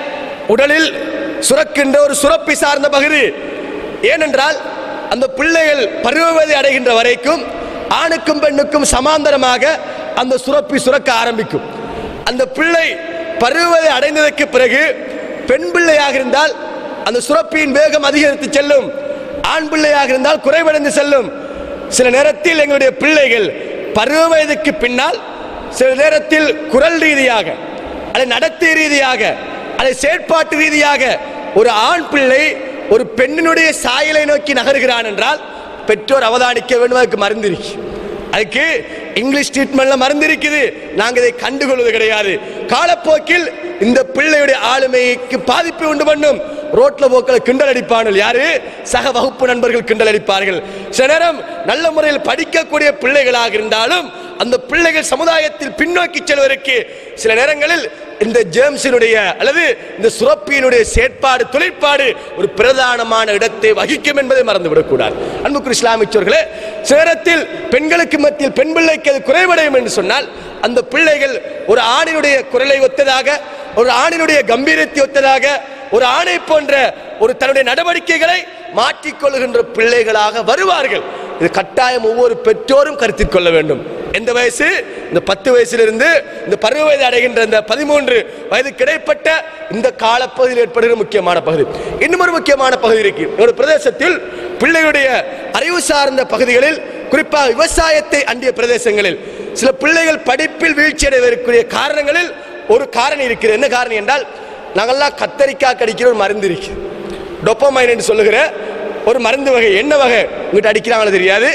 உடலில் சுரக்கின்ற ஒரு சுரப்பி சார்ந்த பகுதி ஏனென்றால் அந்த பிள்ளைகள் பருவவதை அடைகின்ற வரைக்கும் ஆணுக்கும் பெண்ணுக்கும் சமாந்தரமாக அந்த சுரப்பி சுரக்க ஆரம்பிக்கும் அந்த பிள்ளை பருவவதை அடைந்ததற்கு பிறகு பெண் பிள்ளையாக இருந்தால் அந்த சுரப்பியின் வேகம் அதிகரித்து செல்லும் ஆண் பிள்ளையாக இருந்தால் குறைவடைந்து செல்லும் சில நேரத்தில் எங்களுடைய பிள்ளைகள் பருவ வயதுக்கு பின்னால் சில நேரத்தில் குரல் ரீதியாக அல்லது நடத்தை ரீதியாக அல்லது செயற்பாட்டு ரீதியாக ஒரு ஆண் பிள்ளை ஒரு பெண்ணினுடைய சாயலை நோக்கி நகர்கிறான் என்றால் பெற்றோர் அவதானிக்க வேண்டும் அதுக்கு மருந்து இருக்கு அதுக்கு இங்கிலீஷ் ட்ரீட்மெண்ட்ல மருந்து இருக்குது நாங்க இதை கண்டுகொள்வது கிடையாது காலப்போக்கில் இந்த பிள்ளையுடைய ஆளுமைக்கு பாதிப்பு உண்டு பண்ணும் ரோட்ல போக்களை கிண்டல் அடிப்பார்கள் யாரு சக வகுப்பு நண்பர்கள் கிண்டல் அடிப்பார்கள் சில நேரம் நல்ல முறையில் படிக்கக்கூடிய பிள்ளைகளாக இருந்தாலும் அந்த பிள்ளைகள் சமுதாயத்தில் பின்னோக்கி செல்வதற்கு சில நேரங்களில் இந்த ஜேம்ஸினுடைய அல்லது இந்த சுரப்பியினுடைய செயற்பாடு தொழிற்பாடு ஒரு பிரதானமான இடத்தை வகிக்கும் என்பதை மறந்துவிடக்கூடாது அன்புக்குரிய இஸ்லாமிச்சோர்களே சேரத்தில் பெண்களுக்கு மத்தியில் பெண் பிள்ளைக்கு அது குறைவடையும் என்று சொன்னால் அந்த பிள்ளைகள் ஒரு ஆணினுடைய குரலை ஒத்ததாக ஒரு ஆணினுடைய கம்பீரத்தை ஒத்ததாக ஒரு ஆணை போன்ற ஒரு தன்னுடைய நடவடிக்கைகளை மாற்றிக்கொள்கின்ற பிள்ளைகளாக வருவார்கள் இது கட்டாயம் ஒவ்வொரு பெற்றோரும் கருத்தில் கொள்ள வேண்டும் எந்த வயசு இந்த பத்து வயசிலிருந்து இந்த பருவ வயது அடைகின்ற இந்த பதிமூன்று வயது கிடைப்பட்ட இந்த காலப்பகுதியில் ஏற்படுகிற முக்கியமான பகுதி இன்னும் ஒரு முக்கியமான பகுதி இருக்கு ஒரு பிரதேசத்தில் பிள்ளைகளுடைய அறிவு சார்ந்த பகுதிகளில் குறிப்பாக விவசாயத்தை அண்டிய பிரதேசங்களில் சில பிள்ளைகள் படிப்பில் வீழ்ச்சி அடைவதற்குரிய காரணங்களில் ஒரு காரணம் இருக்கிறது என்ன காரணம் என்றால் நாங்கள்லாம் கத்தரிக்காய் கடிக்கிற ஒரு மருந்து இருக்கு டொப்பமைன் என்று சொல்லுகிற ஒரு மருந்து வகை என்ன வகை உங்ககிட்ட அடிக்கிறாங்களோ தெரியாது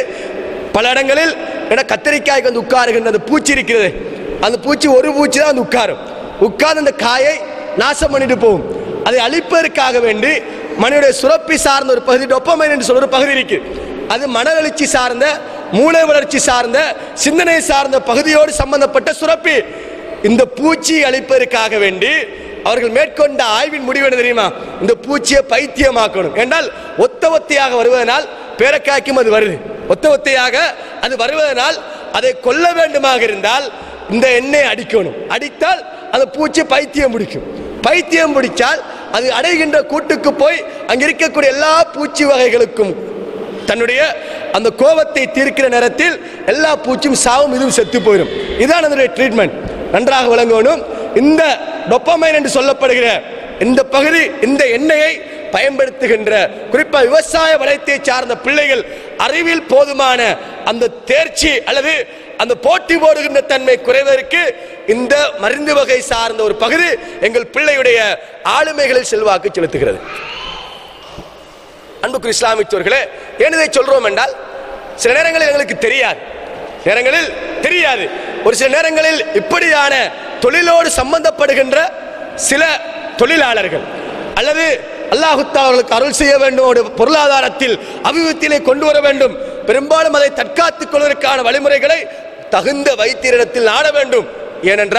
பல இடங்களில் ஏன்னா கத்தரிக்காய்க்கு வந்து உட்காருகின்ற அந்த பூச்சி இருக்கிறது அந்த பூச்சி ஒரு பூச்சி தான் வந்து உட்காரும் உட்கார்ந்து அந்த காயை நாசம் பண்ணிட்டு போகும் அதை அழிப்பதற்காக வேண்டி மனிதனுடைய சுரப்பி சார்ந்த ஒரு பகுதி டொப்பமைன் என்று சொல்ற ஒரு பகுதி இருக்கு அது மனவளர்ச்சி சார்ந்த மூளை வளர்ச்சி சார்ந்த சிந்தனை சார்ந்த பகுதியோடு சம்பந்தப்பட்ட சுரப்பி இந்த பூச்சியை அழிப்பதற்காக வேண்டி அவர்கள் மேற்கொண்ட ஆய்வின் முடிவு என்ன தெரியுமா இந்த பூச்சியை பைத்தியமாக்கணும் என்றால் ஒத்த ஒத்தையாக வருவதனால் பேரக்காய்க்கும் அது வருது ஒத்த ஒத்தையாக அது வருவதனால் அதை கொல்ல வேண்டுமாக இருந்தால் இந்த எண்ணெய் அடிக்கணும் அடித்தால் அந்த பூச்சி பைத்தியம் பிடிக்கும் பைத்தியம் பிடிச்சால் அது அடைகின்ற கூட்டுக்கு போய் அங்க இருக்கக்கூடிய எல்லா பூச்சி வகைகளுக்கும் தன்னுடைய அந்த கோபத்தை தீர்க்கிற நேரத்தில் எல்லா பூச்சியும் சாவும் இதுவும் செத்து போயிடும் இதான் அதனுடைய ட்ரீட்மெண்ட் நன்றாக விளங்கணும் இந்த டொப்பமைன் என்று சொல்லப்படுகிற இந்த பகுதி இந்த எண்ணெயை பயன்படுத்துகின்ற குறிப்பாக விவசாய வலயத்தை சார்ந்த பிள்ளைகள் அறிவில் போதுமான அந்த தேர்ச்சி அல்லது அந்த போட்டி போடுகின்ற தன்மை குறைவதற்கு இந்த மருந்து வகை சார்ந்த ஒரு பகுதி எங்கள் பிள்ளையுடைய ஆளுமைகளில் செல்வாக்கு செலுத்துகிறது அன்புக்கு இஸ்லாமியர்களே ஏன் இதை சொல்றோம் என்றால் சில நேரங்களில் எங்களுக்கு தெரியாது நேரங்களில் தெரியாது ஒரு சில நேரங்களில் இப்படியான தொழிலோடு சம்பந்தப்படுகின்ற சில தொழிலாளர்கள் அல்லது அல்லாஹுத்தா அவர்களுக்கு அருள் செய்ய வேண்டும் ஒரு பொருளாதாரத்தில் அபிவிருத்தியிலே கொண்டு வர வேண்டும் பெரும்பாலும் அதை தற்காத்துக் கொள்வதற்கான வழிமுறைகளை தகுந்த வைத்தியரிடத்தில் நாட வேண்டும் ஏனென்றால்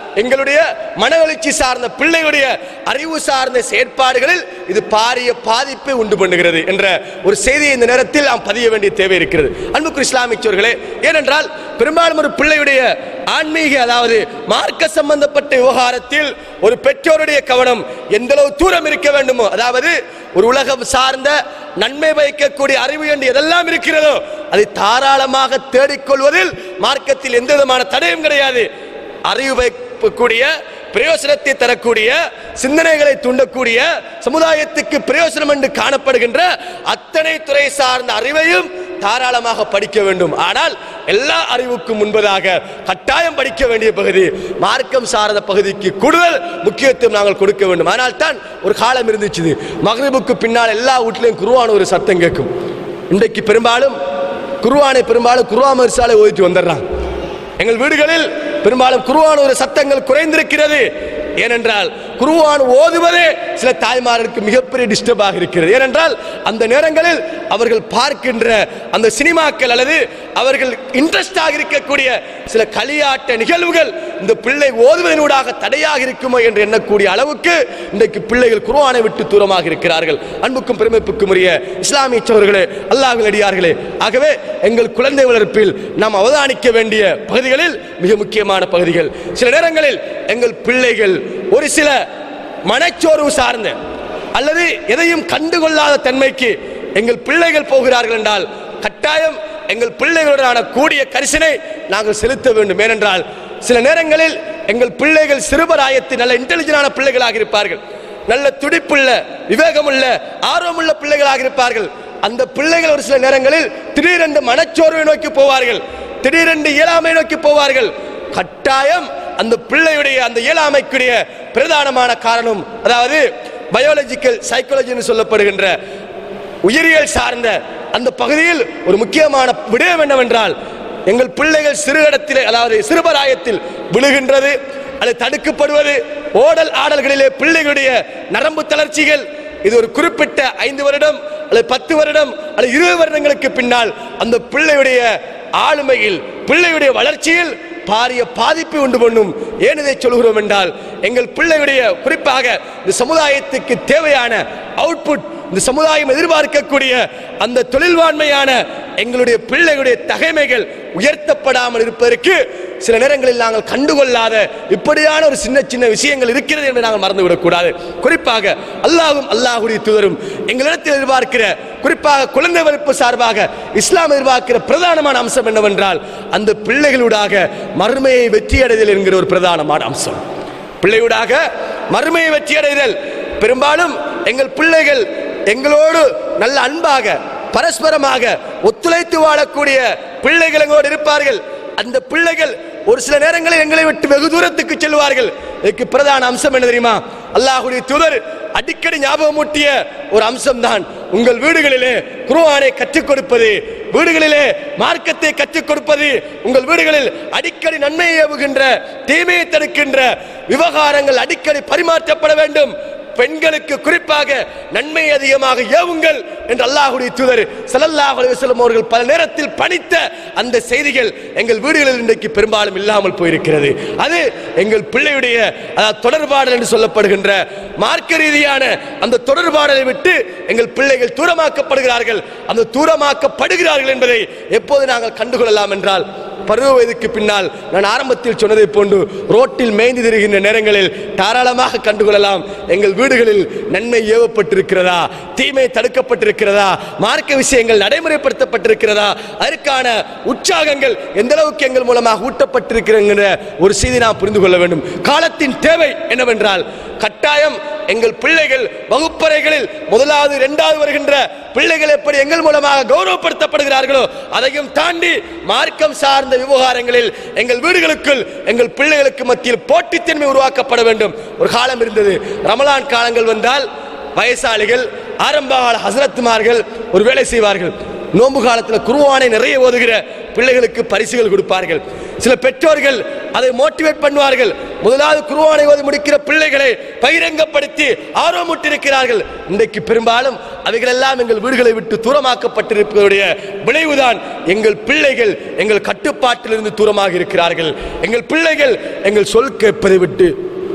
எங்களுடைய மனவளர்ச்சி சார்ந்த பிள்ளைகளுடைய அறிவு சார்ந்த செயற்பாடுகளில் இது பாரிய பாதிப்பை உண்டு பண்ணுகிறது என்ற ஒரு செய்தியை இந்த நேரத்தில் நாம் பதிய வேண்டிய தேவை இருக்கிறது அன்புக்கு இஸ்லாமிச்சோர்களே ஏனென்றால் பெரும்பாலும் ஒரு பிள்ளையுடைய ஆன்மீக அதாவது மார்க்க சம்பந்தப்பட்ட விவகாரத்தில் ஒரு பெற்றோருடைய கவனம் எந்த அளவு தூரம் இருக்க வேண்டுமோ அதாவது ஒரு உலகம் சார்ந்த நன்மை வைக்கக்கூடிய அறிவு என்று எதெல்லாம் இருக்கிறதோ அதை தாராளமாக தேடிக்கொள்வதில் மார்க்கத்தில் எந்த விதமான தடையும் கிடையாது அறிவு வைக்கக்கூடிய பிரயோசனத்தை தரக்கூடிய சிந்தனைகளை தூண்டக்கூடிய சமுதாயத்துக்கு பிரயோசனம் என்று காணப்படுகின்ற அத்தனை துறை சார்ந்த அறிவையும் தாராளமாக படிக்க வேண்டும் ஆனால் எல்லா அறிவுக்கும் முன்பதாக கட்டாயம் படிக்க வேண்டிய பகுதி மார்க்கம் சார்ந்த பகுதிக்கு கூடுதல் முக்கியத்துவம் நாங்கள் கொடுக்க வேண்டும் ஆனால் தான் ஒரு காலம் இருந்துச்சு மகரிபுக்கு பின்னால் எல்லா வீட்டிலையும் குருவான ஒரு சத்தம் கேட்கும் இன்றைக்கு பெரும்பாலும் குருவானை பெரும்பாலும் குருவா மரிசாலை ஓதிட்டு வந்துடுறான் எங்கள் வீடுகளில் பெரும்பாலும் குருவான ஒரு சத்தங்கள் குறைந்திருக்கிறது ஏனென்றால் குருவான் ஓதுவதே சில தாய்மார்களுக்கு மிகப்பெரிய டிஸ்டர்பாக இருக்கிறது ஏனென்றால் அந்த நேரங்களில் அவர்கள் பார்க்கின்ற அந்த சினிமாக்கள் அல்லது அவர்கள் இன்ட்ரெஸ்டாக இருக்கக்கூடிய சில களியாட்ட நிகழ்வுகள் இந்த பிள்ளை ஓதுவதனூடாக தடையாக இருக்குமோ என்று எண்ணக்கூடிய அளவுக்கு இன்றைக்கு பிள்ளைகள் குருவானை விட்டு தூரமாக இருக்கிறார்கள் அன்புக்கும் பெருமைப்புக்கும் உரிய இஸ்லாமிய சோர்களே அல்லாஹின் அடியார்களே ஆகவே எங்கள் குழந்தை வளர்ப்பில் நாம் அவதானிக்க வேண்டிய பகுதிகளில் மிக முக்கியமான பகுதிகள் சில நேரங்களில் எங்கள் பிள்ளைகள் ஒரு சில மனச்சோர்வு சார்ந்த அல்லது எதையும் கண்டுகொள்ளாத தன்மைக்கு எங்கள் பிள்ளைகள் போகிறார்கள் என்றால் கட்டாயம் எங்கள் பிள்ளைகளுடனான கூடிய கரிசனை நாங்கள் செலுத்த வேண்டும் ஏனென்றால் சில நேரங்களில் எங்கள் பிள்ளைகள் சிறுபராயத்தில் நல்ல இன்டெலிஜென்டான பிள்ளைகளாக இருப்பார்கள் நல்ல துடிப்புள்ள விவேகமுள்ள ஆர்வமுள்ள பிள்ளைகளாக இருப்பார்கள் அந்த பிள்ளைகள் ஒரு சில நேரங்களில் திடீரென்று மனச்சோர்வை நோக்கி போவார்கள் திடீரென்று இயலாமை நோக்கி போவார்கள் கட்டாயம் அந்த பிள்ளையுடைய அந்த இயலாமைக்குரிய பிரதானமான காரணம் அதாவது பயாலஜிக்கல் சைக்காலஜி சொல்லப்படுகின்ற உயிரியல் சார்ந்த அந்த பகுதியில் ஒரு முக்கியமான விடயம் என்னவென்றால் எங்கள் பிள்ளைகள் சிறு இடத்திலே அதாவது சிறுபராயத்தில் விழுகின்றது அது தடுக்கப்படுவது ஓடல் ஆடல்களிலே பிள்ளைகளுடைய நரம்பு தளர்ச்சிகள் இது ஒரு குறிப்பிட்ட ஐந்து வருடம் அல்லது பத்து வருடம் அல்லது இருபது வருடங்களுக்கு பின்னால் அந்த பிள்ளையுடைய ஆளுமையில் பிள்ளையுடைய வளர்ச்சியில் பாரிய பாதிப்பை உண்டு பண்ணும் ஏன் இதை சொல்கிறோம் என்றால் எங்கள் பிள்ளையுடைய குறிப்பாக இந்த சமுதாயத்துக்கு தேவையான அவுட்புட் இந்த சமுதாயம் எதிர்பார்க்கக்கூடிய அந்த தொழில்வாண்மையான எங்களுடைய பிள்ளைகளுடைய தகைமைகள் உயர்த்தப்படாமல் இருப்பதற்கு சில நேரங்களில் நாங்கள் கண்டுகொள்ளாத இப்படியான ஒரு சின்ன சின்ன விஷயங்கள் இருக்கிறது என்று நாங்கள் மறந்துவிடக் கூடாது குறிப்பாக அல்லாஹும் அல்லாஹுடைய தூதரும் எங்களிடத்தில் எதிர்பார்க்கிற குறிப்பாக குழந்தை வளர்ப்பு சார்பாக இஸ்லாம் எதிர்பார்க்கிற பிரதானமான அம்சம் என்னவென்றால் அந்த பிள்ளைகளூடாக மறுமையை வெற்றியடைதல் என்கிற ஒரு பிரதானமான அம்சம் பிள்ளையூடாக மறுமையை வெற்றியடைதல் பெரும்பாலும் எங்கள் பிள்ளைகள் எங்களோடு நல்ல அன்பாக பரஸ்பரமாக ஒத்துழைத்து வாழக்கூடிய பிள்ளைகள் எங்களோடு இருப்பார்கள் அந்த பிள்ளைகள் ஒரு சில நேரங்களில் எங்களை விட்டு வெகு தூரத்துக்கு செல்வார்கள் இதுக்கு பிரதான அம்சம் என்ன தெரியுமா அல்லாஹுடைய தூதர் அடிக்கடி ஞாபகமூட்டிய ஒரு அம்சம் தான் உங்கள் வீடுகளிலே குருவானை கற்றுக் கொடுப்பது வீடுகளிலே மார்க்கத்தை கற்றுக் கொடுப்பது உங்கள் வீடுகளில் அடிக்கடி நன்மையை ஏவுகின்ற தீமையை தடுக்கின்ற விவகாரங்கள் அடிக்கடி பரிமாற்றப்பட வேண்டும் பெண்களுக்கு குறிப்பாக நன்மை அதிகமாக ஏவுங்கள் என்று அல்லாஹுடைய தூதர் ஸல்லல்லாஹு அலைஹி வஸல்லம் அவர்கள் பல நேரத்தில் பணித்த அந்த செய்திகள் எங்கள் வீடுகளில் இன்றைக்கு பெரும்பாலும் இல்லாமல் போயிருக்கிறது அது எங்கள் பிள்ளையுடைய அதாவது தொடர்பாடல் என்று சொல்லப்படுகின்ற மார்க்க ரீதியான அந்த தொடர்பாடலை விட்டு எங்கள் பிள்ளைகள் தூரமாக்கப்படுகிறார்கள் அந்த தூரமாக்கப்படுகிறார்கள் என்பதை எப்போது நாங்கள் கண்டுகொள்ளலாம் என்றால் பருவ வயதுக்கு பின்னால் நான் ஆரம்பத்தில் சொன்னதை போன்று ரோட்டில் மேய்ந்து திரிகின்ற நேரங்களில் தாராளமாக கண்டுகொள்ளலாம் எங்கள் வீடுகளில் நன்மை ஏவப்பட்டிருக்கிறதா தீமை தடுக்கப்பட்டிருக்கிறதா மார்க்க விஷயங்கள் நடைமுறைப்படுத்தப்பட்டிருக்கிறதா அதற்கான உற்சாகங்கள் எந்த அளவுக்கு எங்கள் மூலமாக ஊட்டப்பட்டிருக்கிற ஒரு செய்தி நாம் புரிந்து கொள்ள வேண்டும் காலத்தின் தேவை என்னவென்றால் கட்டாயம் எங்கள் பிள்ளைகள் வகுப்பறைகளில் முதலாவது இரண்டாவது வருகின்ற பிள்ளைகள் எப்படி எங்கள் மூலமாக கௌரவப்படுத்தப்படுகிறார்களோ அதையும் தாண்டி மார்க்கம் சார்ந்த விவகாரங்களில் எங்கள் வீடுகளுக்குள் எங்கள் பிள்ளைகளுக்கு மத்தியில் போட்டித்தன்மை உருவாக்கப்பட வேண்டும் ஒரு காலம் இருந்தது ரமலான் காலங்கள் வந்தால் வயசாளிகள் ஆரம்பகால ஹசரத்துமார்கள் ஒரு வேலை செய்வார்கள் நோன்பு காலத்தில் குருவானை நிறைய ஓதுகிற பிள்ளைகளுக்கு பரிசுகள் கொடுப்பார்கள் சில பெற்றோர்கள் அதை மோட்டிவேட் பண்ணுவார்கள் முதலாவது குருவானை ஓதி முடிக்கிற பிள்ளைகளை பகிரங்கப்படுத்தி ஆர்வமூட்டிருக்கிறார்கள் இன்றைக்கு பெரும்பாலும் அவைகள் எல்லாம் எங்கள் வீடுகளை விட்டு தூரமாக்கப்பட்டிருப்பதுடைய விளைவுதான் எங்கள் பிள்ளைகள் எங்கள் கட்டுப்பாட்டிலிருந்து தூரமாக இருக்கிறார்கள் எங்கள் பிள்ளைகள் எங்கள் சொல் கேட்பதை விட்டு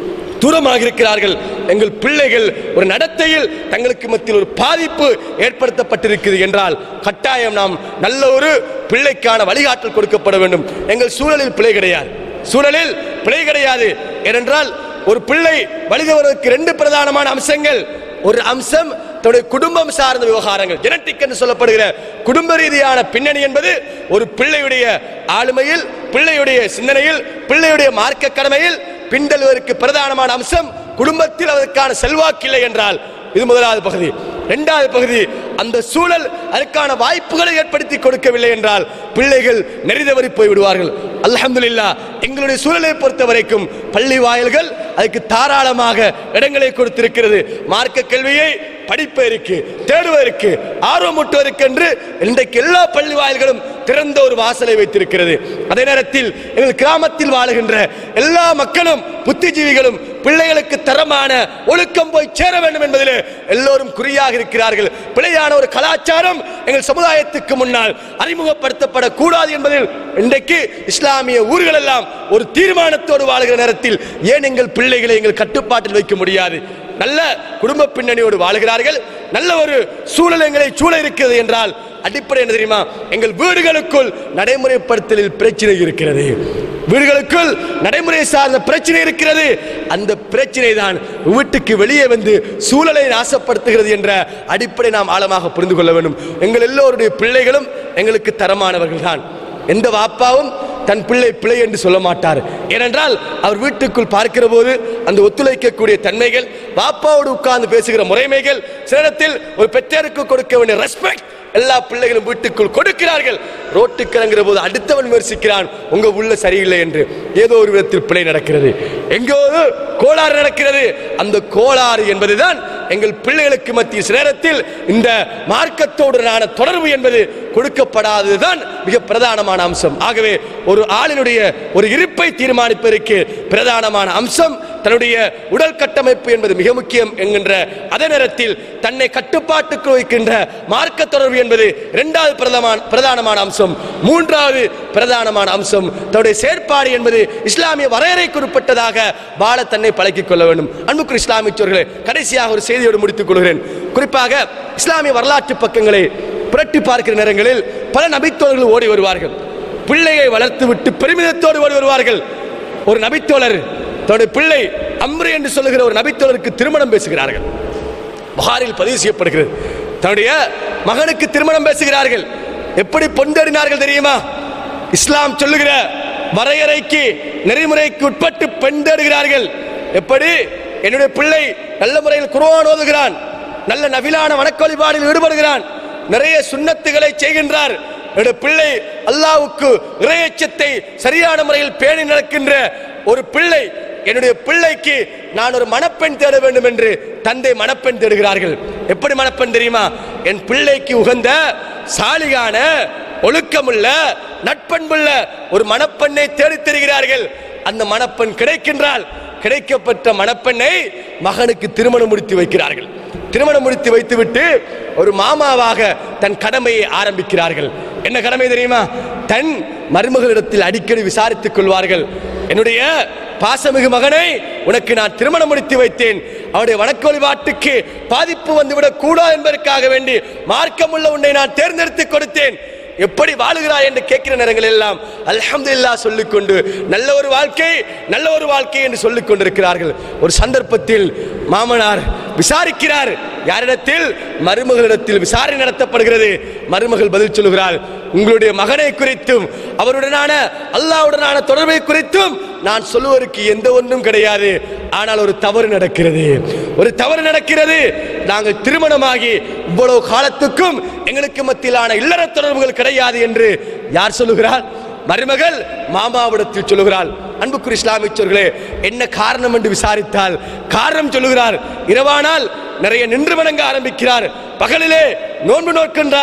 தூரமாக இருக்கிறார்கள் எங்கள் பிள்ளைகள் ஒரு நடத்தையில் தங்களுக்கு மத்தியில் ஒரு பாதிப்பு ஏற்படுத்தப்பட்டிருக்கிறது என்றால் கட்டாயம் நாம் நல்ல ஒரு பிள்ளைக்கான வழிகாட்டல் கொடுக்கப்பட வேண்டும் எங்கள் சூழலில் பிழை கிடையாது சூழலில் பிழை கிடையாது ஏனென்றால் ஒரு பிள்ளை வழிதவருக்கு ரெண்டு பிரதானமான அம்சங்கள் ஒரு அம்சம் தன்னுடைய குடும்பம் சார்ந்த விவகாரங்கள் ஜெனட்டிக் என்று சொல்லப்படுகிற குடும்ப ரீதியான பின்னணி என்பது ஒரு பிள்ளையுடைய ஆளுமையில் பிள்ளையுடைய சிந்தனையில் பிள்ளையுடைய மார்க்க கடமையில் பின்தழுவதற்கு பிரதானமான அம்சம் குடும்பத்தில் அதற்கான செல்வாக்கில்லை என்றால் இது முதலாவது பகுதி இரண்டாவது பகுதி அந்த சூழல் அதற்கான வாய்ப்புகளை ஏற்படுத்தி கொடுக்கவில்லை என்றால் பிள்ளைகள் நெறிதவறி போய் விடுவார்கள் அல்ஹம்துலில்லாஹ் எங்களுடைய சூழலை பொறுத்த வரைக்கும் பள்ளி வாயில்கள் அதுக்கு தாராளமாக இடங்களை கொடுத்திருக்கிறது மார்க்க கல்வியை படிப்பதற்கு தேடுவதற்கு ஆர்வமூட்டுவதற்கு என்று இன்றைக்கு எல்லா பள்ளி வாயில்களும் திறந்த ஒரு வாசலை வைத்திருக்கிறது அதே நேரத்தில் எங்கள் கிராமத்தில் வாழுகின்ற எல்லா மக்களும் புத்திஜீவிகளும் பிள்ளைகளுக்கு தரமான ஒழுக்கம் போய் சேர வேண்டும் என்பதில் எல்லோரும் குறியாக இருக்கிறார்கள் பிழையான ஒரு கலாச்சாரம் எங்கள் சமுதாயத்துக்கு முன்னால் அறிமுகப்படுத்தப்படக்கூடாது என்பதில் இன்றைக்கு இஸ்லாமிய ஊர்கள் எல்லாம் ஒரு தீர்மானத்தோடு வாழுகிற நேரத்தில் ஏன் எங்கள் பிள்ளைகளை எங்கள் கட்டுப்பாட்டில் வைக்க முடியாது நல்ல குடும்ப பின்னணியோடு வாழுகிறார்கள் நல்ல ஒரு சூழல் எங்களை சூழ இருக்கிறது என்றால் அடிப்படை என்ன தெரியுமா எங்கள் வீடுகளுக்குள் நடைமுறைப்படுத்தலில் பிரச்சனை இருக்கிறது வீடுகளுக்குள் நடைமுறை சார்ந்த பிரச்சனை இருக்கிறது அந்த பிரச்சனை தான் வீட்டுக்கு வெளியே வந்து சூழலை நாசப்படுத்துகிறது என்ற அடிப்படை நாம் ஆழமாக புரிந்து கொள்ள வேண்டும் எங்கள் எல்லோருடைய பிள்ளைகளும் எங்களுக்கு தரமானவர்கள் தான் எந்த வாப்பாவும் தன் பிள்ளை பிள்ளை என்று சொல்ல மாட்டார் ஏனென்றால் அவர் வீட்டுக்குள் பார்க்கிற போது அந்த ஒத்துழைக்கக்கூடிய தன்மைகள் வாப்பாவோடு உட்கார்ந்து பேசுகிற முறைமைகள் சில இடத்தில் ஒரு பெற்றோருக்கு கொடுக்க வேண்டிய ரெஸ்பெக்ட் எல்லா பிள்ளைகளும் வீட்டுக்குள் கொடுக்கிறார்கள் ரோட்டுக்கு இறங்குற போது அடுத்தவன் விமர்சிக்கிறான் உங்க உள்ள சரியில்லை என்று ஏதோ ஒரு விதத்தில் பிழை நடக்கிறது எங்கோ ஒரு கோளாறு நடக்கிறது அந்த கோளாறு என்பதுதான் எங்கள் பிள்ளைகளுக்கு மத்திய சில நேரத்தில் இந்த மார்க்கத்தோடுனான தொடர்பு என்பது கொடுக்கப்படாததுதான் மிக பிரதானமான அம்சம் ஆகவே ஒரு ஆளினுடைய ஒரு இருப்பை தீர்மானிப்பதற்கு பிரதானமான அம்சம் தன்னுடைய உடல் கட்டமைப்பு என்பது மிக முக்கியம் என்கின்ற அதே நேரத்தில் தன்னை கட்டுப்பாட்டுக்கு வைக்கின்ற மார்க்க தொடர்பு என்பது இரண்டாவது பிரதமான பிரதானமான அம்சம் மூன்றாவது பிரதானமான அம்சம் தன்னுடைய செயற்பாடு என்பது இஸ்லாமிய வரையறைக்குட்பட்டதாக வாழ தன்னை பழக்கிக் கொள்ள வேண்டும் அன்புக்கு இஸ்லாமியர்களே கடைசியாக ஒரு செய்தியோடு முடித்துக் கொள்கிறேன் குறிப்பாக இஸ்லாமிய வரலாற்று பக்கங்களை புரட்டி பார்க்கிற நேரங்களில் பல நபித்தோழர்கள் ஓடி வருவார்கள் பிள்ளையை வளர்த்து விட்டு பெருமிதத்தோடு ஓடி வருவார்கள் ஒரு நபித்தோழர் தன்னுடைய பிள்ளை அம்ரு என்று சொல்லுகிற ஒரு நபித்தோழருக்கு திருமணம் பேசுகிறார்கள் புகாரில் பதிவு செய்யப்படுகிறது தன்னுடைய மகனுக்கு திருமணம் பேசுகிறார்கள் எப்படி பொந்தேறினார்கள் தெரியுமா இஸ்லாம் சொல்லுகிற வரையறைக்கு நெறிமுறைக்கு உட்பட்டு பெண் தேடுகிறார்கள் எப்படி என்னுடைய பிள்ளை நல்ல முறையில் குர்ஆன் ஓதுகிறான் நல்ல நபிலான வணக்க வழிபாடில் ஈடுபடுகிறான் நிறைய சுன்னத்துகளை செய்கின்றார் என்னுடைய பிள்ளை அல்லாவுக்கு இறையச்சத்தை சரியான முறையில் பேணி நடக்கின்ற ஒரு பிள்ளை என்னுடைய பிள்ளைக்கு நான் ஒரு மணப்பெண் தேட வேண்டும் என்று தந்தை மணப்பெண் தேடுகிறார்கள் எப்படி மணப்பெண் தெரியுமா என் பிள்ளைக்கு உகந்த சாலிகான ஒழுக்கமுள்ள நட்பண்புள்ள ஒரு மணப்பெண்ணை தேடித் தருகிறார்கள் அந்த மணப்பெண் கிடைக்கின்றால் கிடைக்கப்பட்ட மணப்பெண்ணை மகனுக்கு திருமணம் முடித்து வைக்கிறார்கள் திருமணம் முடித்து வைத்துவிட்டு ஒரு மாமாவாக தன் கடமையை ஆரம்பிக்கிறார்கள் என்ன கடமை தெரியுமா தன் மருமகளிடத்தில் அடிக்கடி விசாரித்துக் கொள்வார்கள் என்னுடைய பாசமிகு மகனை உனக்கு நான் திருமணம் முடித்து வைத்தேன் அவருடைய வணக்க வழிபாட்டுக்கு பாதிப்பு வந்துவிடக் கூடாது என்பதற்காக வேண்டி மார்க்கமுள்ள உன்னை நான் தேர்ந்தெடுத்து கொடுத்தேன் எப்படி வாழுகிறாய் என்று கேட்கிற நேரங்கள் எல்லாம் அல்ஹம்துலில்லாஹ் சொல்லிக்கொண்டு நல்ல ஒரு வாழ்க்கை நல்ல ஒரு வாழ்க்கை என்று சொல்லிக் கொண்டிருக்கிறார்கள் ஒரு சந்தர்ப்பத்தில் மாமனார் விசாரிக்கிறார் யாரிடத்தில் மருமகளிடத்தில் விசாரணை நடத்தப்படுகிறது மருமகள் பதில் சொல்லுகிறாள் உங்களுடைய மகனை குறித்தும் அவருடனான அல்லாஹ்வுடனான தொடர்பை குறித்தும் நான் சொல்லுவதற்கு எந்த ஒன்றும் கிடையாது ஆனால் ஒரு தவறு நடக்கிறது ஒரு தவறு நடக்கிறது நாங்கள் திருமணமாகி இவ்வளவு காலத்துக்கும் எங்களுக்கு மத்தியிலான இல்லற தொடர்புகள் கிடையாது என்று யார் சொல்லுகிறார் மருமகள் மாமாவிடத்தில் சொல்லுகிறாள் அன்புக்குரிய இஸ்லாமியர்களே என்ன காரணம் என்று விசாரித்தால் காரணம் சொல்லுகிறார் இரவானால் நிறைய நின்று வணங்க ஆரம்பிக்கிறார் பகலிலே நோன்பு நோக்கின்றார்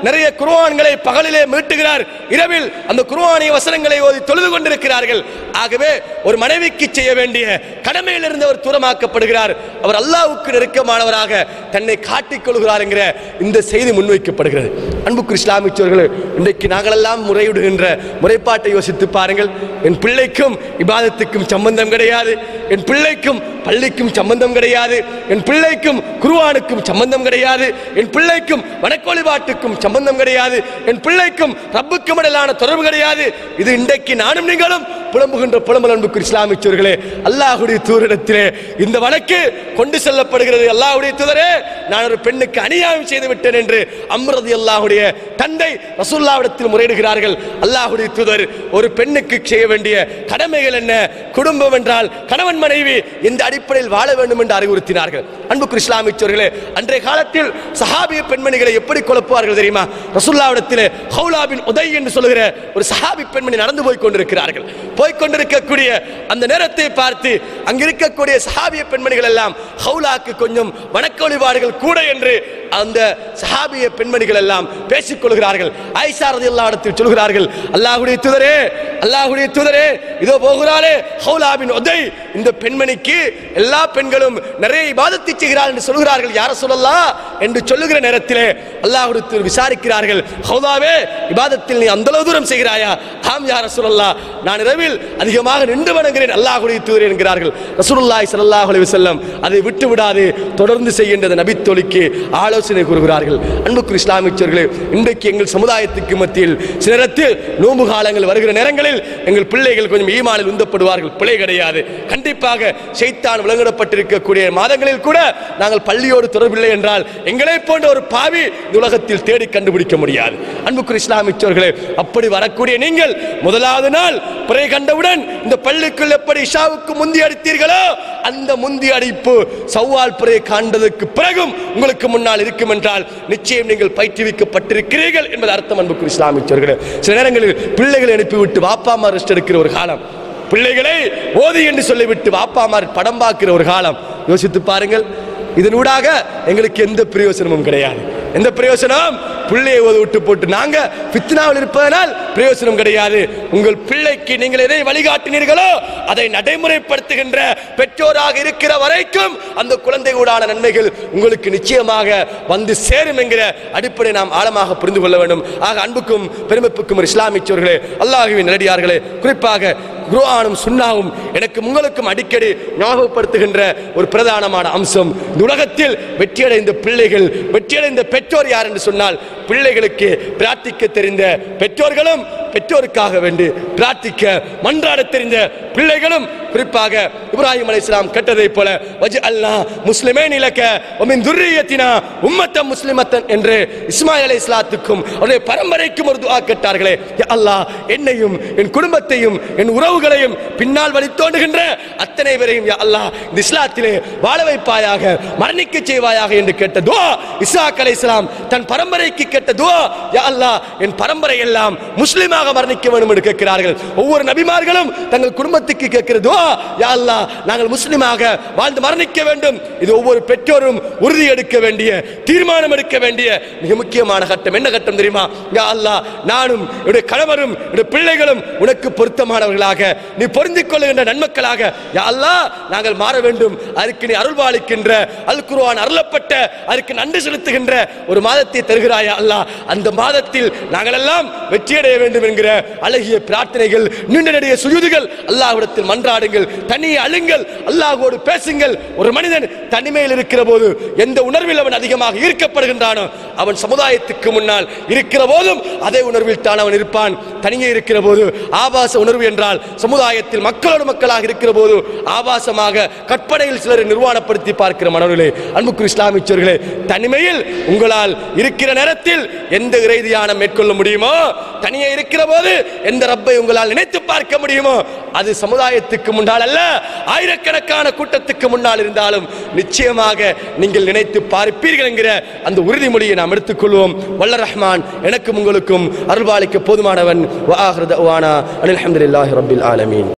நிறைய குர்ஆன்களை பகலிலே மீட்டுகிறார் இரவில் அந்த குர்ஆனிய வசனங்களை ஓதி தொழுது கொண்டிருக்கிறார்கள் ஆகவே ஒரு மனைவிக்கு செய்ய வேண்டிய கடமையில் இருந்து அவர் தூரமாக்கப்படுகிறார் அவர் அல்லாஹ்வுக்கு நெருக்கமானவராக தன்னை காட்டிக் கொள்கிறார் என்கிற இந்த செய்தி முன்வைக்கப்படுகிறது அன்புக்கு இஸ்லாமிச்சவர்களே இன்றைக்கு நாங்களெல்லாம் முறையிடுகின்ற முறைப்பாட்டை யோசித்து பாருங்கள் என் பிள்ளைக்கும் இபாதத்துக்கும் சம்பந்தம் கிடையாது என் பிள்ளைக்கும் பள்ளிக்கும் சம்பந்தம் கிடையாது என் பிள்ளைக்கும் குருவானுக்கும் சம்பந்தம் கிடையாது என் பிள்ளைக்கும் வணக்க வழிபாட்டுக்கும் சம்பந்தம் கிடையாது என் பிள்ளைக்கும் ரப்புக்கும் இடையிலான தொடர்பு கிடையாது இது இன்றைக்கு நானும் நீங்களும் புலம்புகின்ற புலம்பல் அன்புக்கு இஸ்லாமிச்சவர்களே அல்லாஹுடைய தூரிடத்திலே இந்த வழக்கு கொண்டு செல்லப்படுகிறது அல்லாஹுடைய தூதரே நான் ஒரு பெண்ணுக்கு அநியாயம் செய்து விட்டேன் என்று அம்ரதி அல்லாஹுடைய தந்தை ரசூல்லாவிடத்தில் முறையிடுகிறார்கள் அல்லாஹுடைய தூதர் ஒரு பெண்ணுக்கு செய்ய வேண்டிய கடமைகள் என்ன குடும்பம் என்றால் கணவன் மனைவி இந்த அடிப்படையில் வாழ வேண்டும் என்று அறிவுறுத்தினார்கள் அன்புக்கு இஸ்லாமிச்சவர்களே அன்றைய காலத்தில் சஹாபிய பெண்மணிகளை எப்படி குழப்புவார்கள் தெரியுமா ரசூல்லாவிடத்தில் ஹவுலாபின் உதை என்று சொல்லுகிற ஒரு சஹாபி பெண்மணி நடந்து போய் கொண்டிருக்கிறார்கள் போய் கொண்டிருக்கக்கூடிய அந்த நேரத்தை பார்த்து அங்க இருக்கக்கூடிய சஹாபிய பெண்மணிகள் எல்லாம் ஹவுலாக்கு கொஞ்சம் வணக்க வழிபாடுகள் கூட என்று அந்த சஹாபிய பெண்மணிகள் எல்லாம் பேசிக் கொள்கிறார்கள் ஐஷா ரலியல்லாஹு இடத்தில் சொல்கிறார்கள் அல்லாஹ்வுடைய தூதரே அல்லாஹ்வுடைய தூதரே இதோ போகிறாரே ஹவுலாபின் உதை இந்த பெண்மணிக்கு எல்லா பெண்களும் நிறைய இபாதத்தை செய்கிறார்கள் என்று சொல்கிறார்கள் யார சொல்லலாம் என்று சொல்லுகிற நேரத்திலே அல்லாஹ்வுடைய தூதர் விசாரிக்கிறார்கள் ஹவுலாவே இபாதத்தில் நீ அந்த அளவு தூரம் செய்கிறாயா ஆம் யார சொல்லலாம் நான் இரவில் அதிகமாக நின்று வணங்குகிறேன் அல்லாஹ்வுடைய தூதர் என்கிறார்கள் ரசூலுல்லாஹி ஸல்லல்லாஹு அலைஹி வஸல்லம் அதை விட்டு விடாது தொடர்ந்து செய்கின்றது நபித்தொழிக்கு ஆலோசனை கூறுகிறார்கள் அன்புக்கு இஸ்லாமியர்களே இன்றைக்கு எங்கள் சமுதாயத்துக்கு மத்தியில் சில நேரத்தில் நோன்பு காலங்கள் வருகிற நேரங்களில் எங்கள் பிள்ளைகள் கொஞ்சம் ஈமானில் உந்தப்படுவார்கள் பிழை கிடையாது கண்டிப்பாக செய்தான் விலங்கிடப்பட்டிருக்கக்கூடிய மாதங்களில் கூட நாங்கள் பள்ளியோடு தொடர்பில்லை என்றால் எங்களை போன்ற ஒரு பாவி இந்த உலகத்தில் தேடி கண்டுபிடிக்க முடியாது அன்புக்கு இஸ்லாமியர்களே அப்படி வரக்கூடிய நீங்கள் முதலாவது நாள் பிறை கண்டவுடன் இந்த பள்ளிக்குள் எப்படி இஷாவுக்கு முந்தி அடித்தீர்களோ அந்த முந்தி அடிப்பு சவ்வால் பிறை காண்பதற்கு பிறகும் உங்களுக்கு முன்னால் இருக்கும் என்றால் நிச்சயம் நீங்கள் பயிற்றுவிக்கப்பட்டிருக்கிறீர்கள் என்பது அர்த்தம் அன்புக்கு இஸ்லாமியர்களே சில நேரங்களில் பிள்ளைகளை அனுப்பிவிட்டு வாப்பாமா ரெஸ்ட் எடுக்கிற ஒரு காலம் பிள்ளைகளை ஓதி என்று சொல்லிவிட்டு வாப்பாமார் படம் பார்க்கிற ஒரு காலம் யோசித்து பாருங்கள் இதனூடாக எங்களுக்கு எந்த பிரயோசனமும் கிடையாது எந்த பிரயோசனம் பிள்ளையை ஓத விட்டு போட்டு நாங்க பித்னாவில் இருப்பதனால் பிரயோசனம் கிடையாது உங்கள் பிள்ளைக்கு நீங்கள் எதை வழிகாட்டினீர்களோ அதை நடைமுறைப்படுத்துகின்ற பெற்றோராக இருக்கிற வரைக்கும் அந்த குழந்தை கூடான நன்மைகள் உங்களுக்கு நிச்சயமாக வந்து சேரும் என்கிற அடிப்படை நாம் ஆழமாக புரிந்து கொள்ள வேண்டும் ஆக அன்புக்கும் பெருமைப்புக்கும் ஒரு இஸ்லாமியர்களே அல்லாஹுவின் நேரடியார்களே குறிப்பாக குர்ஆனும் சுன்னாவும் எனக்கு உங்களுக்கும் அடிக்கடி ஞாபகப்படுத்துகின்ற ஒரு பிரதானமான அம்சம் இந்த உலகத்தில் வெற்றியடைந்த பிள்ளைகள் வெற்றியடைந்த பெற்றோர் யார் என்று சொன்னால் பிள்ளைகளுக்கு பிரார்த்திக்க தெரிந்த பெற்றோர்களும் பெற்றோருக்காக வேண்டி பிரார்த்திக்க மன்றாட தெரிந்த பிள்ளைகளும் குறிப்பாக இப்ராஹிம் அலைஹிஸ்ஸலாம் கேட்டதை போல வஜ் அல்லா முஸ்லிமே நிலக்க ஒமின் துர்ரியத்தினா உம்மத்த முஸ்லிமத்தன் என்று இஸ்மாயில் அலைஹிஸ்ஸலாத்துக்கும் அவருடைய பரம்பரைக்கும் ஒரு துஆ கேட்டார்களே யா அல்லாஹ் என்னையும் என் குடும்பத்தையும் என் உறவுகளையும் பின்னால் வழி தோண்டுகின்ற அத்தனை பேரையும் யா அல்லாஹ் இந்த இஸ்லாத்திலே வாழ வைப்பாயாக மரணிக்க செய்வாயாக என்று கேட்ட துஆ இஸ்ஹாக் அலைஹிஸ்ஸலாம் தன் பரம்பரைக்கு கேட்ட துஆ யா அல்லாஹ் என் பரம்பரை எல்லாம் முஸ்லிமாக மரணிக்க வேண்டும் என்று கேட்கிறார்கள் ஒவ்வொரு நபிமார்களும் தங்கள் குடும்பத்துக்கு கேட்கிற துஆ யா அல்லாஹ் நாங்கள் முஸ்லிமாக வாழ்ந்து மரணிக்க வேண்டும் இது ஒவ்வொரு பெற்றோரும் உறுதி எடுக்க வேண்டிய தீர்மானம் எடுக்க வேண்டிய மிக முக்கியமான கட்டம் என்ன கட்டம் தெரியுமா யா அல்லாஹ் நானும் என்னுடைய கணவரும் என்னுடைய பிள்ளைகளும் உனக்கு பொருத்தமானவர்களாக நீ பொருந்திக் கொள்ளுகின்ற நன்மக்களாக யா அல்லாஹ் நாங்கள் மாற வேண்டும் அதற்கு நீ அருள்பாலிக்கின்ற அல் குர்ஆன் அருளப்பட்ட அதற்கு நன்றி செலுத்துகின்ற ஒரு மாதத்தை தருகிறாயா அல்லாஹ் அந்த மாதத்தில் நாங்கள் எல்லாம் வெற்றியடைய வேண்டும் என்கிற அழகிய பிரார்த்தனைகள் நீண்ட நெடிய சுயுதுகள் அல்லாஹ்விடத்தில் மன்றாடுங்கள் தனியே அழுங்கள் அல்லாஹ்வோடு பேசுங்கள் ஒரு மனிதன் தனிமையில் இருக்கிற போது எந்த உணர்வில் அவன் அதிகமாக ஈர்க்கப்படுகின்றானோ அவன் சமுதாயத்துக்கு முன்னால் இருக்கிற போதும் அதே உணர்வில் தான் அவன் இருப்பான் தனியே இருக்கிற போது ஆபாச உணர்வு என்றால் சமுதாயத்தில் மக்களோடு மக்களாக இருக்கிற போது ஆபாசமாக கற்பனையில் சிலரை நிர்வாணப்படுத்தி பார்க்கிற மனநிலை அன்புக்கு இஸ்லாமிச்சர்களே தனிமையில் உங்களால் இருக்கிற நேரத்தில் எந்த இறை தியானம் மேற்கொள்ள முடியுமோ தனியே இருக்கிற போது எந்த ரப்பை உங்களால் நினைத்து பார்க்க முடியுமோ அது சமுதாயத்துக்கு முன்னால் அல்ல ஆயிரக்கணக்கான கூட்டத்துக்கு முன்னால் இருந்தாலும் நிச்சயமாக நீங்கள் நினைத்து பார்ப்பீர்கள் என்கிற அந்த உறுதிமொழியை நாம் எடுத்துக்கொள்வோம் வல்ல ரஹ்மான் எனக்கும் உங்களுக்கும் அருள்பாலிக்க போதுமானவன் வஆஹிரு தஅவானா அனில் ஹம்துலில்லாஹி ரப்பில் ஆலமீன்